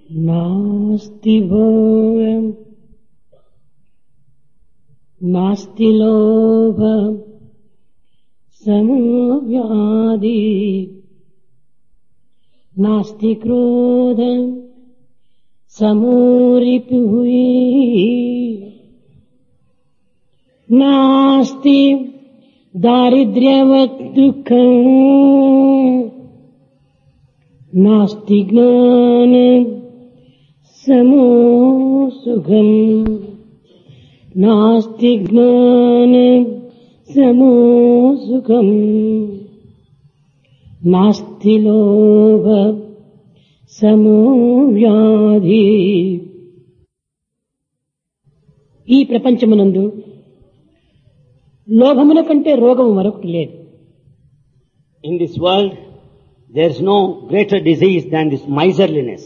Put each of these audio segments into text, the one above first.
नास्ति भोगम् नास्ति लोभ समव्याधि नास्ति क्रोध समोरिपुः नास्ति दारिद्र्यवत् दुःखम् नास्ति ज्ञान समो सुखम् नास्ति ज्ञान समो सुखम् नास्ति लोभ సమో వ్యాధి ఈ ప్రపంచమునందు లోభముల కంటే రోగము మరొకటి లేదు In this world, there is no greater disease than this miserliness.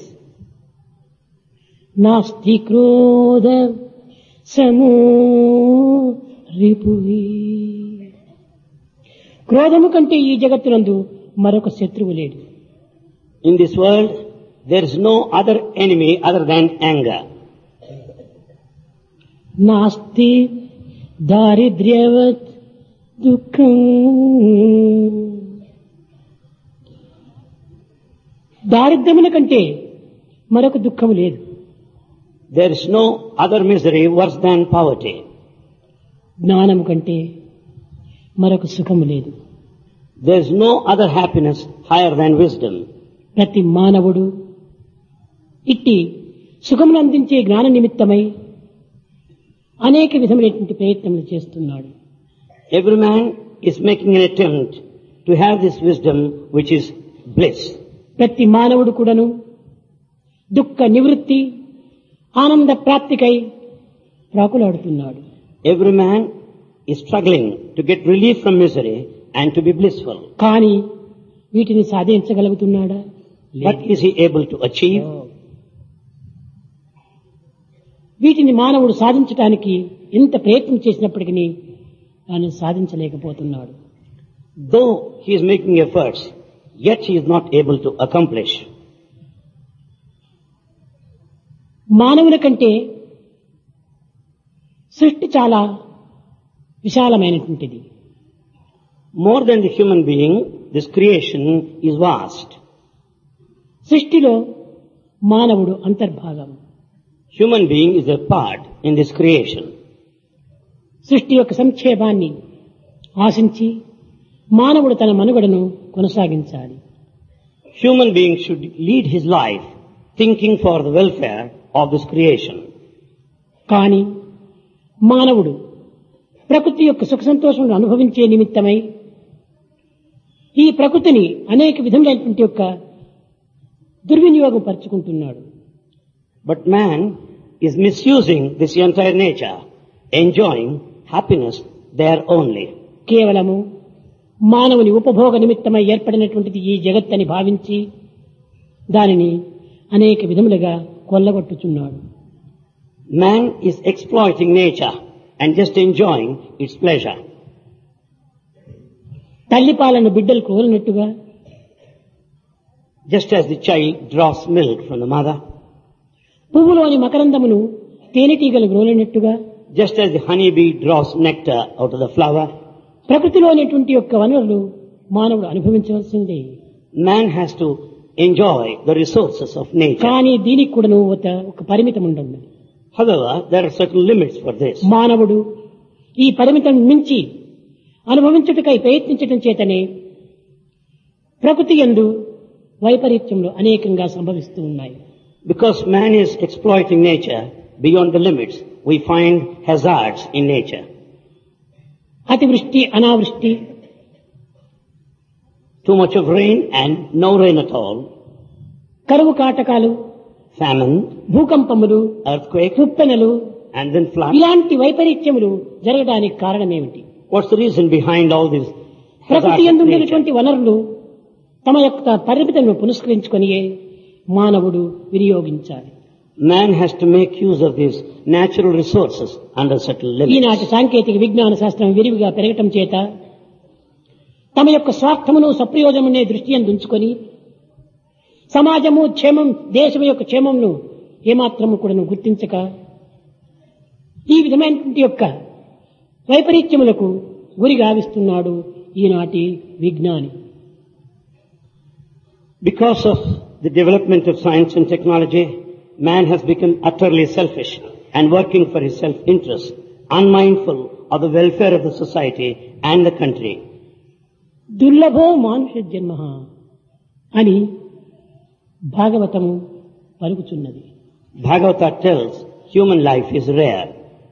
నాస్తి క్రోధ సమో రిపువి క్రోధము కంటే ఈ జగత్తునందు మరొక శత్రువు లేడు In this world, there is no other enemy other than anger. నాస్తి దారిద్ర్యవత్ దుఃఖం దారిద్ర్యముల కంటే మరొక దుఃఖము లేదు There is no other misery worse than poverty. జ్ఞానము కంటే మరొక సుఖము లేదు There is no other happiness higher than wisdom. ప్రతి మానవుడు ఇట్టి సుఖమును అందించే జ్ఞాన నిమిత్తమై అనేక విధమైనటువంటి ప్రయత్నములు చేస్తున్నాడు Every man is making an attempt to have this wisdom which is bliss. ప్రతి మానవుడు కూడాను దుఃఖ నివృత్తి ఆనంద ప్రాప్తికై ప్రాకులాడుతున్నాడు Every man is struggling to get relief from misery and to be blissful. కానీ వీటిని సాధించగలుగుతున్నాడా What is he able to achieve? వీటిని మానవుడు సాధించటానికి ఎంత ప్రయత్నం చేసినప్పటికీ తాను సాధించలేకపోతున్నాడు Though he is making efforts, yet he is not able to accomplish. మానవుల కంటే సృష్టి చాలా విశాలమైనటువంటిది More than the human being, this creation is vast. సృష్టిలో మానవుడు అంతర్భాగం Human being is a part in this creation. సృష్టి యొక్క సంక్షేమాన్ని ఆశించి మానవుడు తన మనుగడను కొనసాగించాలి Human being should lead his life thinking for the welfare of this creation. కానీ మానవుడు ప్రకృతి యొక్క సుఖ సంతోషములను అనుభవించే నిమిత్తమై ఈ ప్రకృతిని అనేక విధములైనటువంటి యొక్క దుర్వినియోగం పరుచుకుంటున్నాడు But man is misusing this entire nature, enjoying happiness there only. కేవలము మానవుని ఉపభోగ నిమిత్తమై ఏర్పడినటువంటిది ఈ జగత్తని భావించి దానిని అనేక విధములుగా కొల్లగొట్టుచున్నాడు Man is exploiting nature and just enjoying its pleasure. తల్లి పాలను బిడ్డలు కోరినట్టుగా Just as the child draws milk from the mother, పువ్వులోని మకరందమును తేనెటీగలు గ్రోలినట్టుగా just as the honeybee draws nectar out of the flower, ప్రకృతిలోనేటువంటి యొక్క వనరులు మానవుడు అనుభవించవలసిందే man has to enjoy the resources of nature. కానీ దీనికి కూడా ఒక ఒక పరిమితం ఉండదు However, there are certain limits for this. మానవుడు ఈ పరిమితం మించి అనుభవించుటకై ప్రయత్నించటం చేతనే ప్రకృతి ఎందు వైపరీత్యములు అనేకంగా సంభవిస్తూ ఉన్నాయి Because man is exploiting nature beyond the limits, we find hazards in nature. అతివృష్టి అనావృష్టి Too much of rain and no rain at all, కరువు కాటకాలు famine, భూకంపములు earthquake, తుప్పెనలు and then flood. ఇలాంటి వైపరీత్యములు జరగడానికి కారణమేమిటి What's the reason behind all these ప్రకృతి hazards of nature? ఎందున్నటువంటి వనరులు తమ యొక్క పరిమితను పునస్కరించుకొని మానవుడు వినియోగించాలి Man has to make use of these natural resources under certain ఈనాటి limits. సాంకేతిక విజ్ఞాన శాస్త్రం విరివిగా పెరగటం చేత తమ యొక్క స్వార్థమును సప్రయోజమునే దృష్టి ఉంచుకొని సమాజము క్షేమం దేశం యొక్క క్షేమంను ఏమాత్రము కూడా గుర్తించక ఈ విధమైనటువంటి యొక్క వైపరీత్యములకు గురి గావిస్తున్నాడు ఈనాటి విజ్ఞాని Because of the development of science and technology, man has become utterly selfish and working for his self-interest, unmindful of the welfare of the society and the country. దుర్లభో మానుష జన్మ అని భాగవతము పలుకుచున్నది Bhagavata tells human life is rare.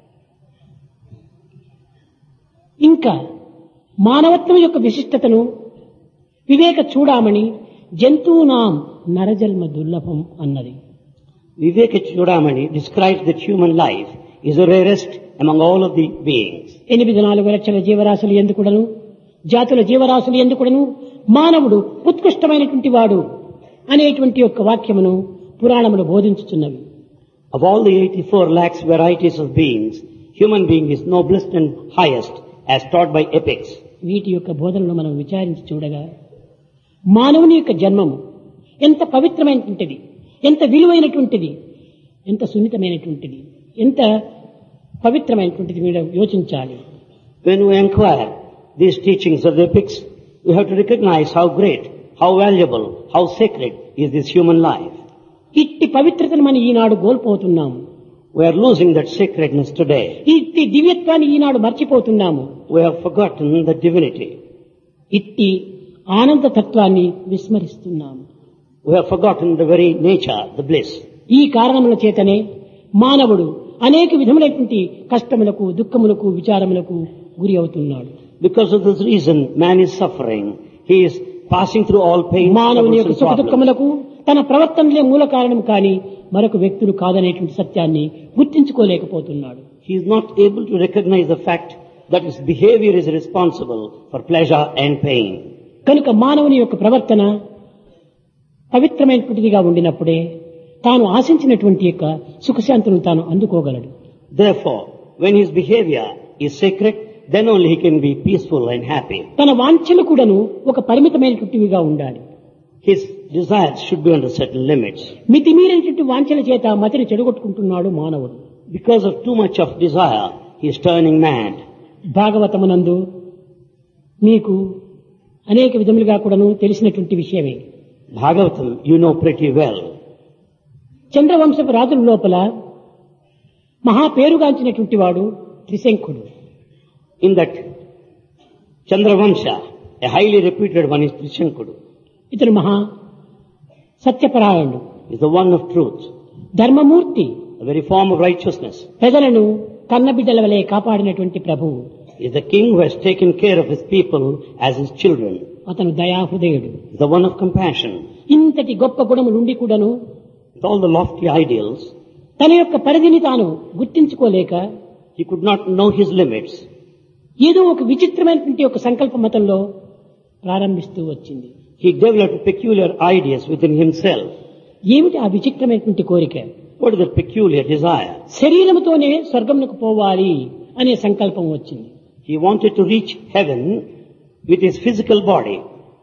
ఇంకా మానవత్వం యొక్క విశిష్టతను వివేక చూడామణి జంతువునాం నరజన్మ దుర్లభం అన్నది Viveka Chudamani describes that human life is the rarest among all of the beings. ఎనిమిది నాలుగు లక్షల జీవరాశులు ఎందుకుడను జాతుల జీవరాశులు ఎందుకుడను మానవుడు ఉత్కృష్టమైనటువంటి వాడు అనేటువంటి యొక్క వాక్యమును పురాణములు బోధించుచున్నవి Of all the 84 lakhs varieties of beings, human being is noblest and highest as taught by epics. వీటి యొక్క బోధనలు మనం విచారించి చూడగా మానవుని యొక్క జన్మము ఎంత పవిత్రమైనటువంటిది ఎంత విలువైనటువంటిది ఎంత సున్నితమైనటువంటిది ఎంత పవిత్రమైనటువంటిది మీరు యోచించాలి When we inquire these teachings of the epics, we have to recognize how great, how valuable, how sacred is this human life. ఇట్టి పవిత్రతను మనం ఈనాడు కోల్పోతున్నాము We are losing that sacredness today. ఇట్టి దివ్యత్వాన్ని ఈనాడు మర్చిపోతున్నాము We have forgotten the divinity. ఇట్టి ఆనంద తత్వాన్ని విస్మరిస్తున్నాము We have forgotten the very nature, the bliss. ఈ కారణముల చేతనే మానవుడు అనేక విధములైనటువంటి కష్టములకు దుఃఖములకు విచారములకు గురి అవుతున్నాడు Because of this reason, man is suffering. He is passing through all pain, మానవుని యొక్క troubles and సుఖ problems. దుఃఖములకు తన ప్రవర్తనలే మూల కారణం కానీ మరొక వ్యక్తులు కాదనేటువంటి సత్యాన్ని గుర్తించుకోలేకపోతున్నాడు He is not able to recognize the fact that his behavior is responsible for pleasure and pain. కనుక మానవుని యొక్క ప్రవర్తన పవిత్రమైనటువంటిదిగా ఉండినప్పుడే తాను ఆశించినటువంటి యొక్క సుఖశాంతులను తాను అందుకోగలడు Therefore, when his behavior is sacred, then only he can be peaceful and happy. తన వాంఛలు కూడాను ఒక పరిమితమైనటువంటివిగా ఉండాలి His desires should be under certain limits. మితిమీరినటువంటి వాంఛల చేత మతిని చెడగొట్టుకుంటున్నాడు మానవుడు Because of too much of desire, he is turning mad. భాగవతమునందు మీకు అనేక విధములుగా కూడాను తెలిసినటువంటి విషయమే Bhagavatam, you know pretty well. చంద్రవంశపు రాజుల లోపల మహా పేరుగాంచినటువంటి వాడు త్రిశంఖుడు In that Chandravamsha, a highly reputed one is Trishankudu, ఇతడు మహా సత్యపరాయణుడు is the one of truth, ధర్మమూర్తి the very form of righteousness. ప్రజలను కన్నబిడ్డల వలె కాపాడినటువంటి ప్రభువు Is the king who has taken care of his people as his children, అతను దయాహృదయుడు is the one of compassion. ఇంతటి గొప్ప గుణములుండి కూడాను With all the lofty ideals, తన యొక్క పరిధిని తాను గుర్తించుకోలేక he could not know his limits. ఏదో ఒక విచిత్రమైనటువంటి ఒక సంకల్ప మతంలో ప్రారంభిస్తూ వచ్చింది He developed peculiar ideas within himself. ఏమిటి ఆ విచిత్రమైనటువంటి కోరిక What is that peculiar desire? శరీరముతోనే స్వర్గమునకు పోవాలి అనే సంకల్పం వచ్చింది He wanted to reach heaven with his physical body.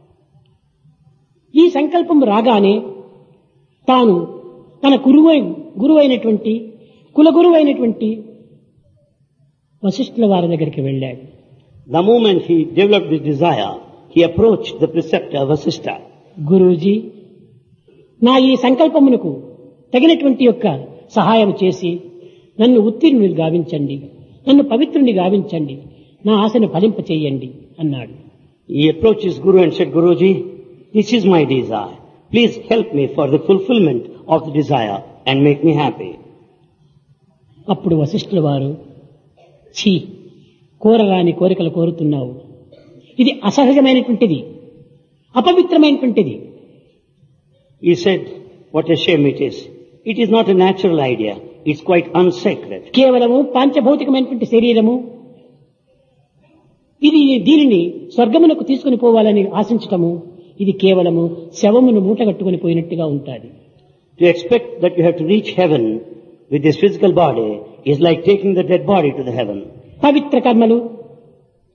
ఈ సంకల్పం రాగానే తాను తన గురువై గురువైనటువంటి కులగురువైనటువంటి వశిష్ఠుల వారి దగ్గరికి వెళ్ళాడు The moment he developed this desire, he approached the preceptor Vasishtha. Guruji నా ఈ సంకల్పమునకు తగినటువంటి యొక్క సహాయం చేసి నన్ను ఉత్తీర్ణుని గావించండి నన్ను పవిత్రుని గావించండి నా ఆశను ఫలింప చేయండి అన్నాడు He approached his guru and said, Guruji, this is my desire. Please help me for the fulfillment of the desire and make me happy. అప్పుడు వశిష్ఠుల వారు ఛీ కోరరాని కోరికలు కోరుతున్నావు ఇది అసహజమైనటువంటిది అపవిత్రమైనటువంటిది He said, what a shame it is. It is not a natural idea. It's quite unsacred. కేవలము పాంచభౌతికమైనటువంటి శరీరము ఇది దీనిని స్వర్గమునకు తీసుకుని పోవాలని ఆశించటము ఇది కేవలము శవమును మూటగట్టుకుని పోయినట్టుగా ఉంటుంది To expect that you have to reach heaven with this physical body is like taking the dead body to the heaven. పవిత్ర కర్మలు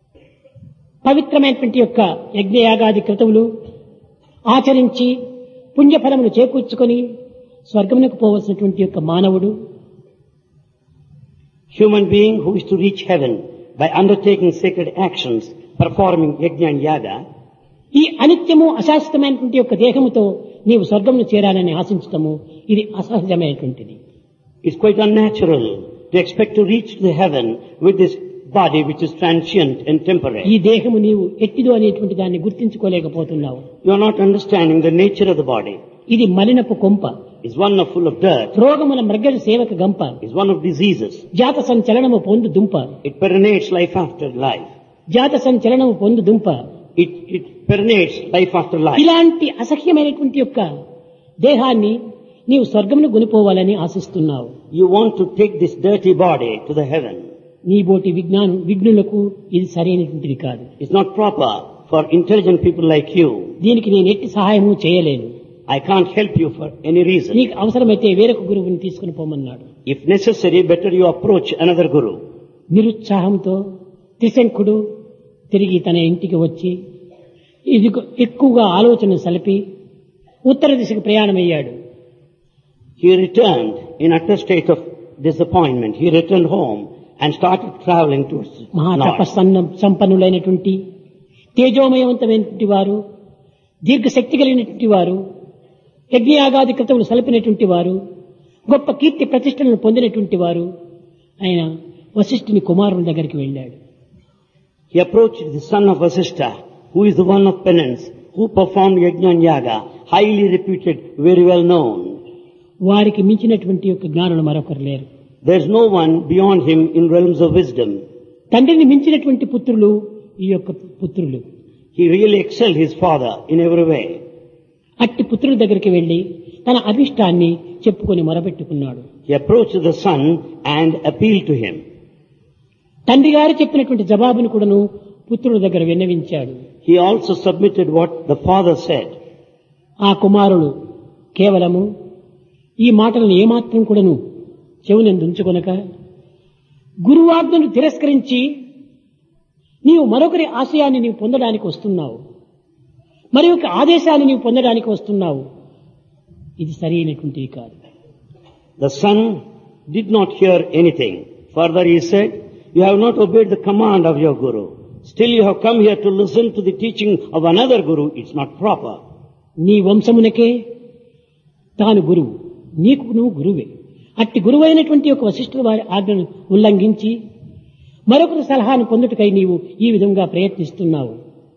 పవిత్రమైనటువంటి యొక్క యజ్ఞయాగాది క్రతువులు ఆచరించి పుణ్యఫలమును చేకూర్చుకొని స్వర్గమునకు పోవలసినటువంటి యొక్క మానవుడు Human being who is to reach heaven by undertaking sacred actions, performing yajna and yaga, ఈ అనిత్యము అశాశ్వతమైనటువంటి యొక్క దేహముతో నీవు స్వర్గమును చేరాలని ఆశించటము ఇది అసహజమైనటువంటిది it's quite unnatural to expect to reach the heaven with this body which is transient and ఈ temporary. దేహము నీవు ఎట్టిదో అనేటువంటి దాన్ని గుర్తించుకోలేకపోతున్నావు You are not understanding the nature of the body. ఇది మలినపు కొంప It's one of full of dirt. రోగముల మృగజ సేవక గంప It's one of diseases. జాత సంచలనము పొందు దుంప It permeates life after life. జాత సంచలనము పొందు దుంప It, it permeates life after life. ఇలాంటి అసహ్యమైనటువంటి యొక్క దేహాన్ని నీవు స్వర్గమును కొనిపోవాలని ఆశిస్తున్నావు You want to take this dirty body to the heaven. నీ బోటి విజ్ఞానం విఘ్నులకు ఇది సరైనటువంటిది కాదు It's not proper for intelligent people like you. దీనికి నేను ఎట్టి సహాయము చేయలేను I can't help you for any reason. నీకు అవసరమైతే వేరొక గురువుని తీసుకుని పోమన్నాడు If necessary, better you approach another guru. నిరుత్సాహంతో త్రిశంకుడు తిరిగి తన ఇంటికి వచ్చి ఇది ఎక్కువగా ఆలోచన సలిపి ఉత్తర దిశకు ప్రయాణమయ్యాడు He returned in utter state of disappointment. He returned home and started traveling towards north. మహాతపస్సన్న సంపన్నులైనటువంటి తేజోమయవంతమైనటువంటి వారు దీర్ఘశక్తి కలిగినటువంటి వారు యజ్ఞయాగాది కృతములు సలిపినటువంటి వారు గొప్ప కీర్తి ప్రతిష్టలను పొందినటువంటి వారు ఆయన వశిష్ఠుని కుమారుని దగ్గరికి వెళ్ళాడు He approached the son of Vasishtha, who is the one of penance, who performed yajna and yaga, highly reputed, very well known. వారికి మించినటువంటి యొక్క జ్ఞానులు మరొకరు లేరు There is no one beyond him in realms of wisdom. తండ్రిని మించినటువంటి పుత్రులు ఈ యొక్క పుత్రులు He really excelled his father in every way. అట్టి పుత్రుల దగ్గరికి వెళ్లి తన అభిష్టాన్ని చెప్పుకొని మొరపెట్టుకున్నాడు He approached the son and appealed to him. తండ్రి గారు చెప్పినటువంటి జవాబును కూడాను పుత్రుల దగ్గర విన్నవించాడు He also submitted what the father said. ఆ కుమారుడు కేవలము ఈ మాటలను ఏమాత్రం కూడాను చెవునందు ఉంచుకొనక గురువాజ్ఞను తిరస్కరించి నీవు మరొకరి ఆశయాన్ని నీవు పొందడానికి వస్తున్నావు మరి ఒక ఆదేశాన్ని నీవు పొందడానికి వస్తున్నావు ఇది సరైనటువంటిది కాదు The son did not hear anything. Further he said, you have not obeyed the command of your guru. Still you have come here to listen to the teaching of another guru. It's not proper. నీ వంశమునకే తాను గురువు నీకు నువ్వు గురువే అట్టి గురువైనటువంటి ఒక వశిష్ఠుల వారి ఆజ్ఞను ఉల్లంఘించి మరొకరి సలహాను పొందుటకై నీవు ఈ విధంగా ప్రయత్నిస్తున్నావు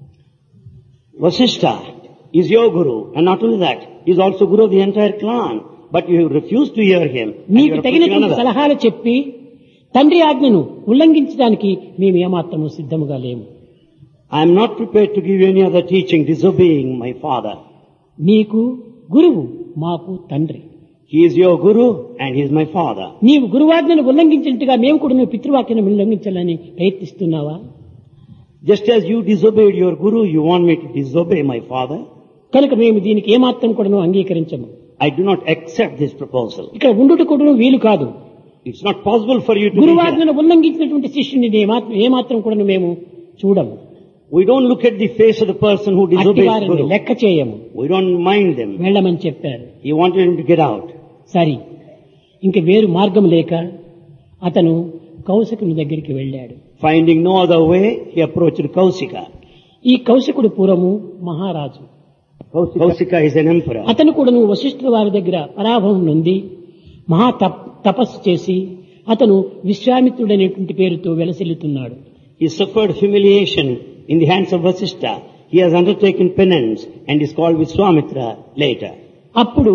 Vasishtha is your guru, and not only that, he is also guru of the entire clan. But you refuse to hear him. and you నీకు are approaching తగినటువంటి another. సలహాలు చెప్పి తండ్రి ఆజ్ఞను ఉల్లంఘించడానికి మేము ఏమాత్రము సిద్ధముగా లేము I am not prepared to give you any other teaching disobeying my father. నీకు గురువు మాకు తండ్రి He is your guru and he is my father. నీవు గురువాజ్ఞను ఉల్లంఘించినట్టుగా మేము కూడా నువ్వు పితృవాక్యను ఉల్లంఘించాలని ప్రయత్నిస్తున్నావా Just as you disobeyed your guru, you want me to disobey my father? కనుక మేము దీనికి ఏమాత్రం కూడా అంగీకరించము I do not accept this proposal. ఇక్కడ ఉండుట కూడా వీలు కాదు It's not possible for you to be here. గురువాజ్ఞను ఉల్లంఘించినటువంటి శిష్యుని ఏమాత్రం ఏమాత్రం కూడా మేము చూడము We don't look at the face of the person who అట్టి disobeys వారిని guru. లెక్క చేయము We don't mind them. వెళ్ళమని చెప్పారు He wanted him to get out. సరి ఇంక వేరు మార్గం లేక అతను కౌశకుని దగ్గరికి వెళ్ళాడు Finding no other way, he approached Kausika. ఈ కౌశకుడు పూర్వము మహారాజు Kausika is an emperor. అతను కూడాను వశిష్ఠుల వారి దగ్గర పరాభవం నుండి మహా తప్- తపస్సు చేసి అతను విశ్వామిత్రుడనేటువంటి పేరుతో వెలసిల్లుతున్నాడు He suffered humiliation in the hands of Vasishtha. He has undertaken penance and is called Viswamitra later. అప్పుడు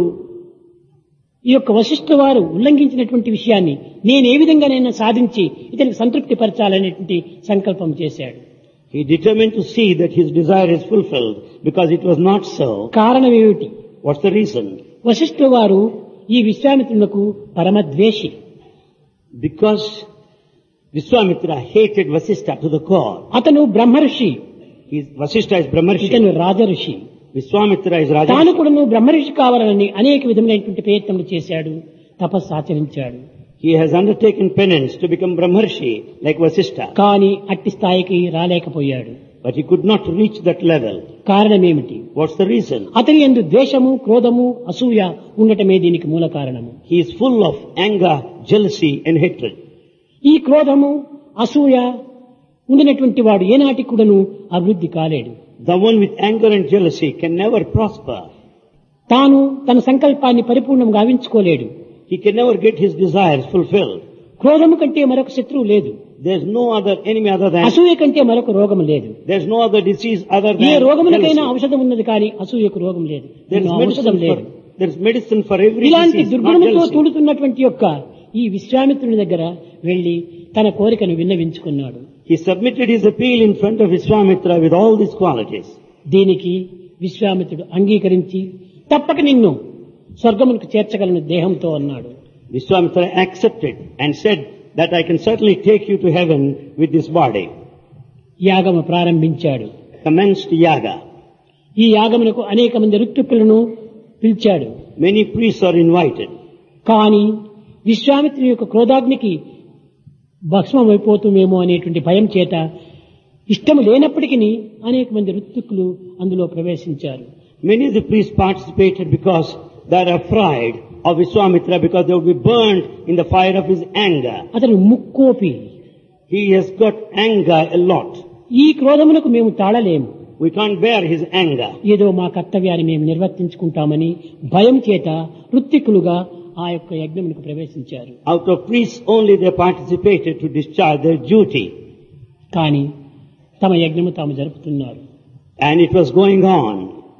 ఈ యొక్క వశిష్ఠ వారు ఉల్లంఘించినటువంటి విషయాన్ని నేను ఏ విధంగానైనా సాధించి ఇతనికి సంతృప్తి పరచాలనేటువంటి సంకల్పం చేశాడు He determined to see that his desire is fulfilled because it was not so. కారణం ఏమిటి What's the reason? వశిష్ఠ వారు ఈ విశ్వామిత్రులకు పరమద్వేషి Because Viswamitra hated Vasishtha to the core. అతను బ్రహ్మర్షి He's, Vasishtha is Brahmarshi. ఇతను రాజర్షి Viswamitra is Raja. తాను కూడా నువ్వు బ్రహ్మర్షి కావాలని అనేక విధమైనటువంటి ప్రయత్నములు చేశాడు తపస్సు ఆచరించాడు He has undertaken penance to become Brahmarshi like Vasishtha. కానీ అట్టి స్థాయికి రాలేకపోయాడు But he could not reach that level. కారణమేమిటి What's the reason? అతని ఎందు ద్వేషము క్రోధము అసూయ ఉండటమే దీనికి మూల కారణము He is full of anger, jealousy and hatred. ఈ క్రోధము అసూయ ఉండినటువంటి వాడు ఏనాటి కూడాను అభివృద్ధి కాలేడు The one with anger and jealousy can never prosper. తాను తన సంకల్పాన్ని పరిపూర్ణం గావించుకోలేడు He can never get his desires fulfilled. క్రోధము కంటే మరొక శత్రువు లేదు There's no other enemy other than, అసూయ కంటే మరొక రోగం లేదు there's no other disease other ఏ than రోగములకైనా jealousy. ఔషధం ఉన్నది కానీ అసూయకు రోగం లేదు There's ఎన్నో ఔషధం medicine లేదు for, there's medicine for every ఇలాంటి disease, not దుర్గుణముతో jealousy. తూడుతున్నటువంటి యొక్క ఈ విశ్వామిత్రుని దగ్గర వెళ్లి తన కోరికను విన్నవించుకున్నాడు He submitted his appeal in front of Vishwamitra with all these qualities. దీనికి విశ్వామిత్రుడు అంగీకరించి తప్పక నిన్ను స్వర్గమునకు చేర్చగలను దేహంతో అన్నాడు Vishwamitra accepted and said that I can certainly take you to heaven with this body. యాగము ప్రారంభించాడు Commenced yaga. ఈ యాగమునకు అనేక మంది ఋత్విక్కులను పిలిచాడు Many priests are invited. కానీ విశ్వామిత్రుని యొక్క క్రోధాగ్నికి భస్మమైపోతుందేమో అనేటువంటి భయం చేత ఇష్టము లేనప్పటికీ అనేక మంది ఋత్విక్కులు అందులో ప్రవేశించారు Many of the priests participated because they are afraid of Vishwamitra because they will be burned in the fire of his anger. అతను ముక్కోపి He has got anger a lot. ఈ క్రోధమునకు మేము తాళలేము We can't bear his anger. ఏదో మా కర్తవ్యాన్ని మేము నిర్వర్తించుకుంటామని భయం చేత ఋత్విక్కులుగా ఆ యొక్క యజ్ఞమునకు ప్రవేశించారు Out of priests only they participated to discharge their duty. కానీ తమ యజ్ఞము తాము జరుపుతున్నారు And it was going on.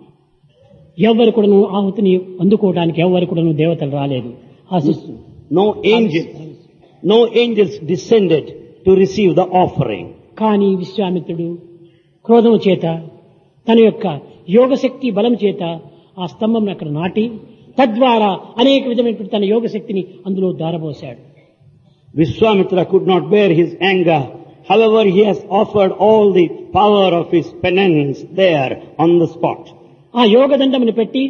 ఎవ్వరు కూడాను ఆహుతిని అందుకోవడానికి ఎవ్వరు కూడాను దేవతలు రాలేదు ఆశిస్తూ No angels, no angels descended to receive the offering. కానీ విశ్వామిత్రుడు క్రోధము చేత తన యొక్క యోగశక్తి బలం చేత ఆ స్తంభం అక్కడ నాటి తద్వారా అనేక విధమైనటువంటి తన యోగశక్తిని అందులో దారబోశాడు Vishwamitra could not bear his anger. However, he has offered all the power of his penance there on the spot. ఆ యోగదండమును పెట్టి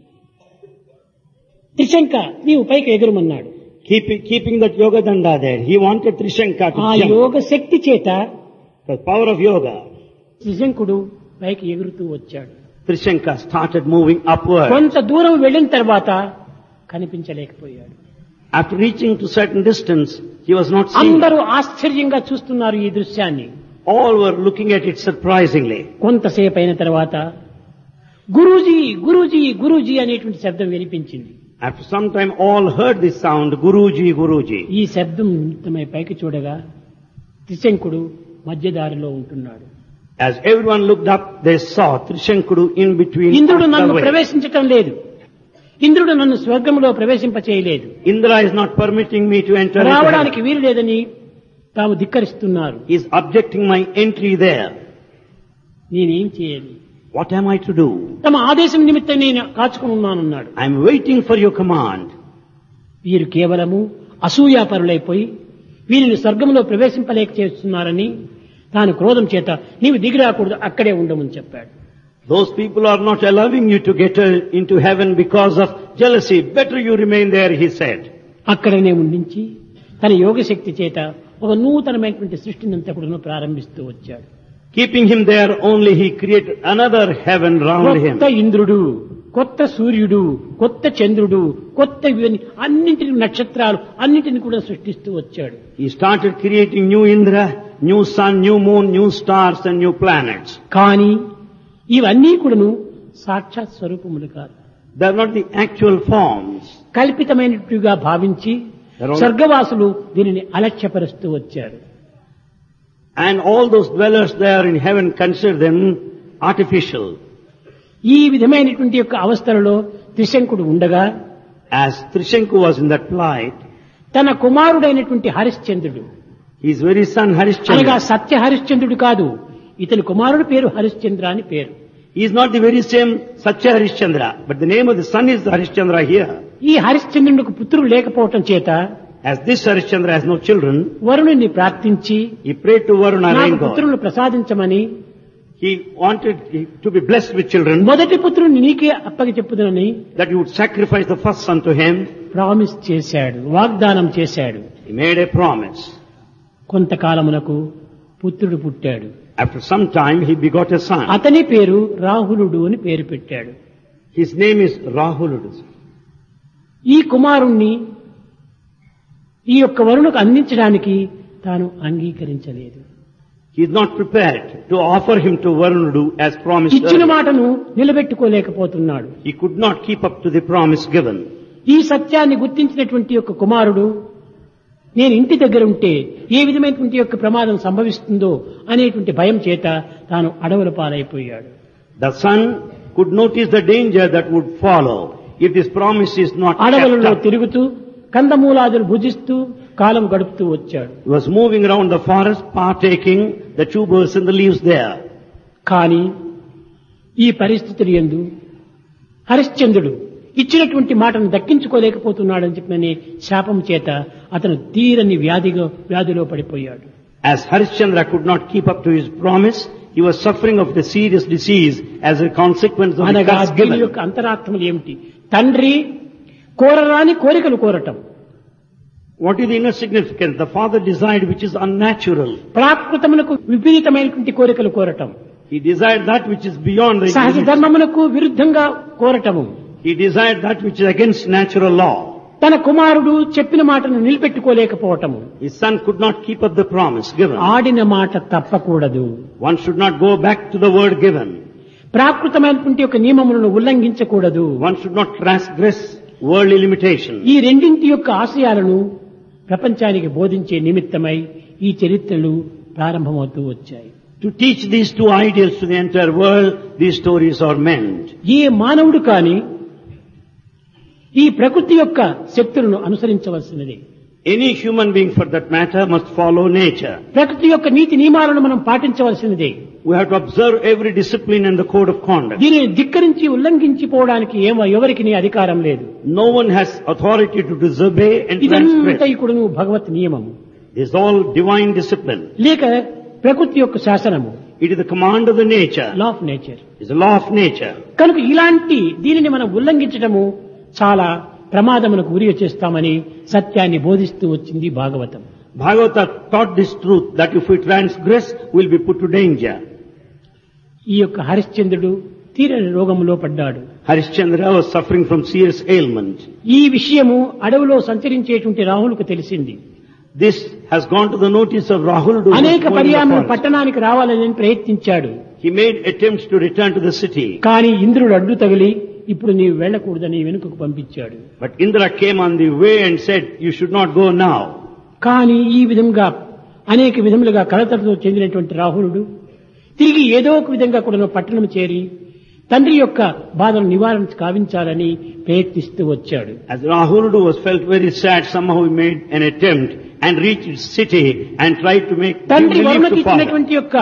త్రిశంక నీవు పైకి ఎగురమన్నాడు Keeping, keeping that yoga danda there, he wanted Trishanka ఆ to jump. యోగ శక్తి చేత The power of yoga. త్రిశంకుడు పైకి ఎగురుతూ వచ్చాడు Trishanka started moving upward. కొంత దూరం వెళ్ళిన తర్వాత కనిపించలేకపోయాడు After reaching to certain distance, he was not seen. అందరూ ఆశ్చర్యంగా చూస్తున్నారు ఈ దృశ్యాన్ని All were looking at it surprisingly. కొంతసేపు అయిన తర్వాత గురూజీ గురూజీ గురూజీ అనేటువంటి శబ్దం వినిపించింది After some time, all heard this sound, Guruji, Guruji. ఈ శబ్దం నిమిత్తమై పైకి చూడగా త్రిశంకుడు మధ్యదారిలో ఉంటున్నాడు As everyone looked up, they saw Trishankudu in between. ఇంద్రుడు నన్ను the way. ప్రవేశించటం లేదు ఇంద్రుడు నన్ను స్వర్గంలో ప్రవేశింపచేయలేదు Indra is not permitting me to enter. into రావడానికి heaven. వీలు లేదని తాము ధిక్కరిస్తున్నారు He is objecting my entry there. నేనేం చేయాలి What am I to do? తమ ఆదేశం నిమిత్తం నేను కాచుకుని ఉన్నానన్నాడు I am waiting for your command. వీరు కేవలము అసూయాపరులైపోయి వీరిని స్వర్గంలో ప్రవేశింపలేక చేస్తున్నారని తాను క్రోధం చేత నీవు దిగిరాకూడదు అక్కడే ఉండమని చెప్పాడు Those people are not allowing you to get uh, into heaven because of jealousy. Better you remain there, he said. అక్కడనే ఉండించి తన యోగశక్తి చేత ఒక నూతనమైనటువంటి సృష్టినంతా కూడా ప్రారంభిస్తూ వచ్చాడు Keeping him there only, he created another heaven round him. కొత్త ఇంద్రుడు కొత్త సూర్యుడు కొత్త చంద్రుడు కొత్త ఇవన్నీ అన్నింటిని నక్షత్రాలు అన్నింటిని కూడా సృష్టిస్తూ వచ్చాడు He started creating new Indra, new sun, new moon, new stars and new planets. కానీ ఇవన్నీ కూడాను సాక్షాత్ స్వరూపములు కాదు They are not the actual forms. కల్పితమైనట్టుగా భావించి They're all- స్వర్గవాసులు దీనిని అలక్ష్యపరుస్తూ వచ్చారు And all those dwellers there in heaven consider them artificial. ఈ విధమైనటువంటి యొక్క అవస్థలలో త్రిశంకుడు ఉండగా As Trishanku was in that plight, తన కుమారుడైనటువంటి హరిశ్చంద్రుడు his very son అనగా Harishchandra, సత్య హరిశ్చంద్రుడు కాదు ఇతని కుమారుడు పేరు హరిశ్చంద్ర అని పేరు he is not the very same Satya Harishchandra, but the name of the son is Harishchandra here. ఈ హరిశ్చంద్రునికి పుత్రుడు లేకపోవటం చేత As this Harishchandra has no children, వరుణుని ప్రార్థించి he prayed to Varuna నాకు rain god. పుత్రులను ప్రసాదించమని He wanted to be blessed with children, మొదటి పుత్రుని నీకే అప్పగి చెప్పుదనని that he would sacrifice the first son to him. Promise చేశాడు వాగ్దానం చేశాడు He made a promise. కొంతకాలమునకు పుత్రుడు పుట్టాడు After some time, he begot a son. అతని పేరు రాహులుడు అని పేరు పెట్టాడు His name is Rahuludu. ఈ కుమారుణ్ణి ఈ యొక్క వరుణకు అందించడానికి తాను అంగీకరించలేదు He is not prepared to offer him to Varunudu as promised. ఇచ్చిన earlier. మాటను నిలబెట్టుకోలేకపోతున్నాడు He could not keep up to the promise given. ఈ సత్యాన్ని గుర్తించినటువంటి యొక్క కుమారుడు నేను ఇంటి దగ్గర ఉంటే ఏ విధమైనటువంటి యొక్క ప్రమాదం సంభవిస్తుందో అనేటువంటి భయం చేత తాను అడవుల పాలైపోయాడు The son could notice the danger that would follow if this promise is not kept అడవులలో up. తిరుగుతూ కందమూలాదులు భుజిస్తూ కాలం గడుపుతూ వచ్చాడు He was moving around the forest, partaking the tubers and the leaves there. కానీ ఈ పరిస్థితులు ఎందు హరిశ్చంద్రుడు ఇచ్చినటువంటి మాటను దక్కించుకోలేకపోతున్నాడని చెప్పిననే శాపం చేత అతను తీరని వ్యాధిగా వ్యాధిలో పడిపోయాడు As Harishchandra could not keep up to his promise, he was suffering of the serious disease as a consequence of the అనగా curse దీని given. యొక్క అంతరార్థములు ఏమిటి తండ్రి కోరరాని కోరికలు కోరటం What is the inner significance? The father desired which is unnatural. ప్రాకృతమునకు విపరీతమైనటువంటి కోరికలు కోరటం He desired that which is beyond the సహజ limits. ధర్మమునకు విరుద్ధంగా కోరటము He desired that which is against natural law. తన కుమారుడు చెప్పిన మాటను నిలబెట్టుకోలేకపోవటము His son could not keep up the promise given. ఆడిన మాట తప్పకూడదు One should not go back to the word given. ప్రాకృతమైనటువంటి యొక్క నియమములను ఉల్లంఘించకూడదు One should not transgress worldly limitation. ఈ రెండింటి యొక్క ఆశయాలను ప్రపంచానికి బోధించే నిమిత్తమై ఈ చరిత్రలు ప్రారంభమవుతూ వచ్చాయి To teach these two ideals to the entire world, these stories are meant. ఏ మానవుడు కాని ఈ ప్రకృతి యొక్క శక్తులను అనుసరించవలసినది Any human being for that matter must follow nature. ప్రకృతి యొక్క నీతి నియమాలను మనం పాటించవలసినదే We have to observe every discipline and the code of conduct. దీనిని ధిక్కరించి ఉల్లంఘించిపోవడానికి ఏమో ఎవరికి అధికారం లేదు No one has authority to disobey and ఇదంతా transgress. ఇప్పుడు భగవత్ నియమము This is all divine discipline. లేక ప్రకృతి యొక్క శాసనము It is the command of the nature. Law of nature It's the law of nature. కనుక ఇలాంటి దీనిని మనం ఉల్లంఘించడము చాలా ప్రమాదమునకు గురి చేస్తామని సత్యాన్ని బోధిస్తూ వచ్చింది Bhagavatam Bhagavata taught this truth that if we transgress, we'll be put to danger. ఈ యొక్క హరిశ్చంద్రుడు తీరని రోగములో పడ్డాడు Harishchandra was suffering from serious ailment. ఈ విషయము అడవిలో సంచరించేటువంటి రాహులకు తెలిసింది This has gone to the notice of Rahul. who was అనేక going in the పర్యాములు forest. పట్టణానికి రావాలని ప్రయత్నించాడు He made attempts to return to the city. కానీ ఇంద్రుడు అడ్డు తగిలి ఇప్పుడు నీవు వెళ్ళకూడదని వెనుకకు పంపించాడు But Indra came on the way and said, you should not go now. కానీ ఈ విధంగా అనేక విధములుగా కలతలతో చెందినటువంటి రాహులుడు తిరిగి ఏదో ఒక విధంగా కూడా పట్టణం చేరి తండ్రి యొక్క బాధను నివారణ కావించాలని ప్రయత్నిస్తూ వచ్చాడు As Rahuludu was felt very sad, somehow he made an attempt and reached his city and tried to make give తండ్రి relief వరుణకి to father. ఇచ్చినటువంటి యొక్క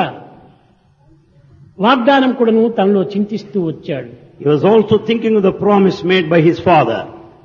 వాగ్దానం కూడాను తనలో చింతిస్తూ వచ్చాడు He was also thinking of the promise made by his father.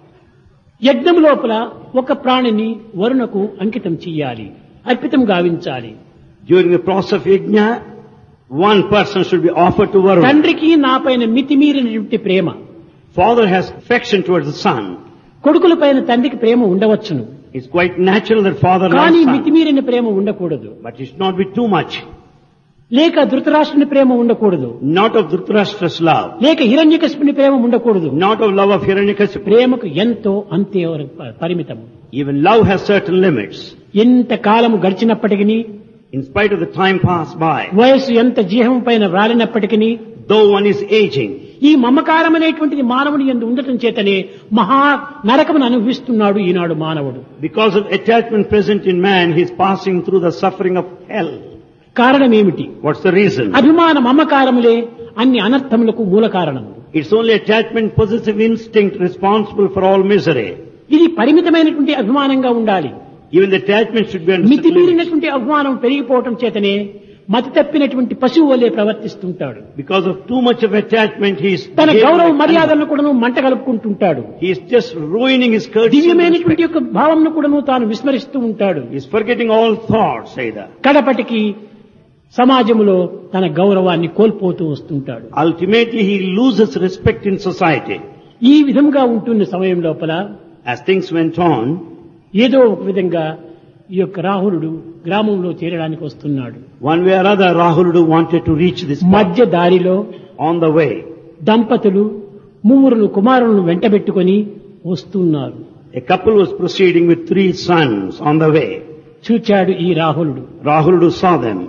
యజ్ఞం లోపల ఒక ప్రాణిని వరుణకు అంకితం చెయ్యాలి అర్పితం గావించాలి During the process of yajna, one person should be offered to Varuna. తండ్రికి నాపైన మితిమీరినటువంటి ప్రేమ Father has affection towards the son. కొడుకుల పైన తండ్రికి ప్రేమ ఉండవచ్చును It's quite natural that father కానీ loves son. మితిమీరిన ప్రేమ ఉండకూడదు But it should not be too much. లేక ధృతరాష్ట్రుని ప్రేమ ఉండకూడదు Not of Dhritarashtra's love. లేక హిరణ్యకశిపుని ప్రేమ ఉండకూడదు Not of love of Hiranyakasipu. ప్రేమకు ఎంతో అంతే వరకు ప- పరిమితము Even love has certain limits. ఎంత కాలము గడిచినప్పటికీ In spite of the time passed by, వయస్సు ఎంత జీవం పైన రాలినప్పటికీ though one is aging, ఈ మమకారం అనేటువంటిది మానవుని ఎందు ఉండటం చేతనే మహా నరకమును అనుభవిస్తున్నాడు ఈనాడు మానవుడు because of attachment present in man, he is passing through the suffering of hell. కారణం ఏమిటి What's the reason? అభిమాన మమకారములే అన్ని అనర్థములకు మూల కారణము It's only attachment, possessive instinct responsible for all misery. ఇది పరిమితమైనటువంటి అభిమానంగా ఉండాలి Even the attachment should be under certain limits. మితిమీరినటువంటి అభిమానం పెరిగిపోవటం చేతనే మతి తప్పినటువంటి పశువు వల్లే ప్రవర్తిస్తుంటాడు Because of too much of attachment, he is తన behaving గౌరవ like animal. మర్యాదలను కూడాను మంట కలుపుకుంటుంటాడు He is just ruining his courtesy. and దివ్యమైనటువంటి respect. యొక్క భావంను కూడాను తాను విస్మరిస్తూ ఉంటాడు He is forgetting all thoughts, either. కడపటికి సమాజంలో తన గౌరవాన్ని కోల్పోతూ వస్తుంటాడు Ultimately, he loses respect in society. ఈ విధంగా ఉంటున్న సమయం లోపల As things went on, ఏదో ఒక విధంగా ఈ యొక్క రాహులుడు గ్రామంలో చేరడానికి వస్తున్నాడు One way or other, Rahuludu wanted to reach this point. మధ్య దారిలో On the way, దంపతులు ముగ్గురును కుమారులను వెంటబెట్టుకొని వస్తున్నారు a couple was proceeding with three sons on the way. చూచాడు ఈ రాహులుడు Rahuludu saw them.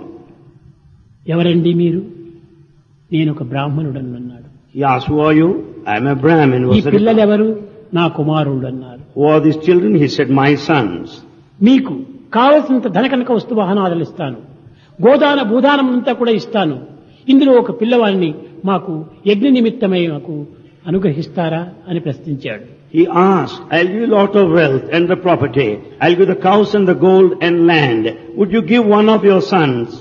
ఎవరండి మీరు నేను ఒక బ్రాహ్మణుడు అన్నాడు He asked, who are you? I am a Brahmin. ఈ Was the పిల్లలు reply. ఎవరు నా కుమారుడు అన్నారు Who are these children? He said, my sons. మీకు కావలసినంత ధనకనక వస్తు వాహనాలు ఇస్తాను గోదాన భూదానం అంతా కూడా ఇస్తాను ఇందులో ఒక పిల్లవాడిని మాకు యజ్ఞ నిమిత్తమై మాకు అనుగ్రహిస్తారా అని ప్రశ్నించాడు He asked, I'll give you a lot of wealth and the property. I'll give the cows and the gold and land. Would you give one of your sons?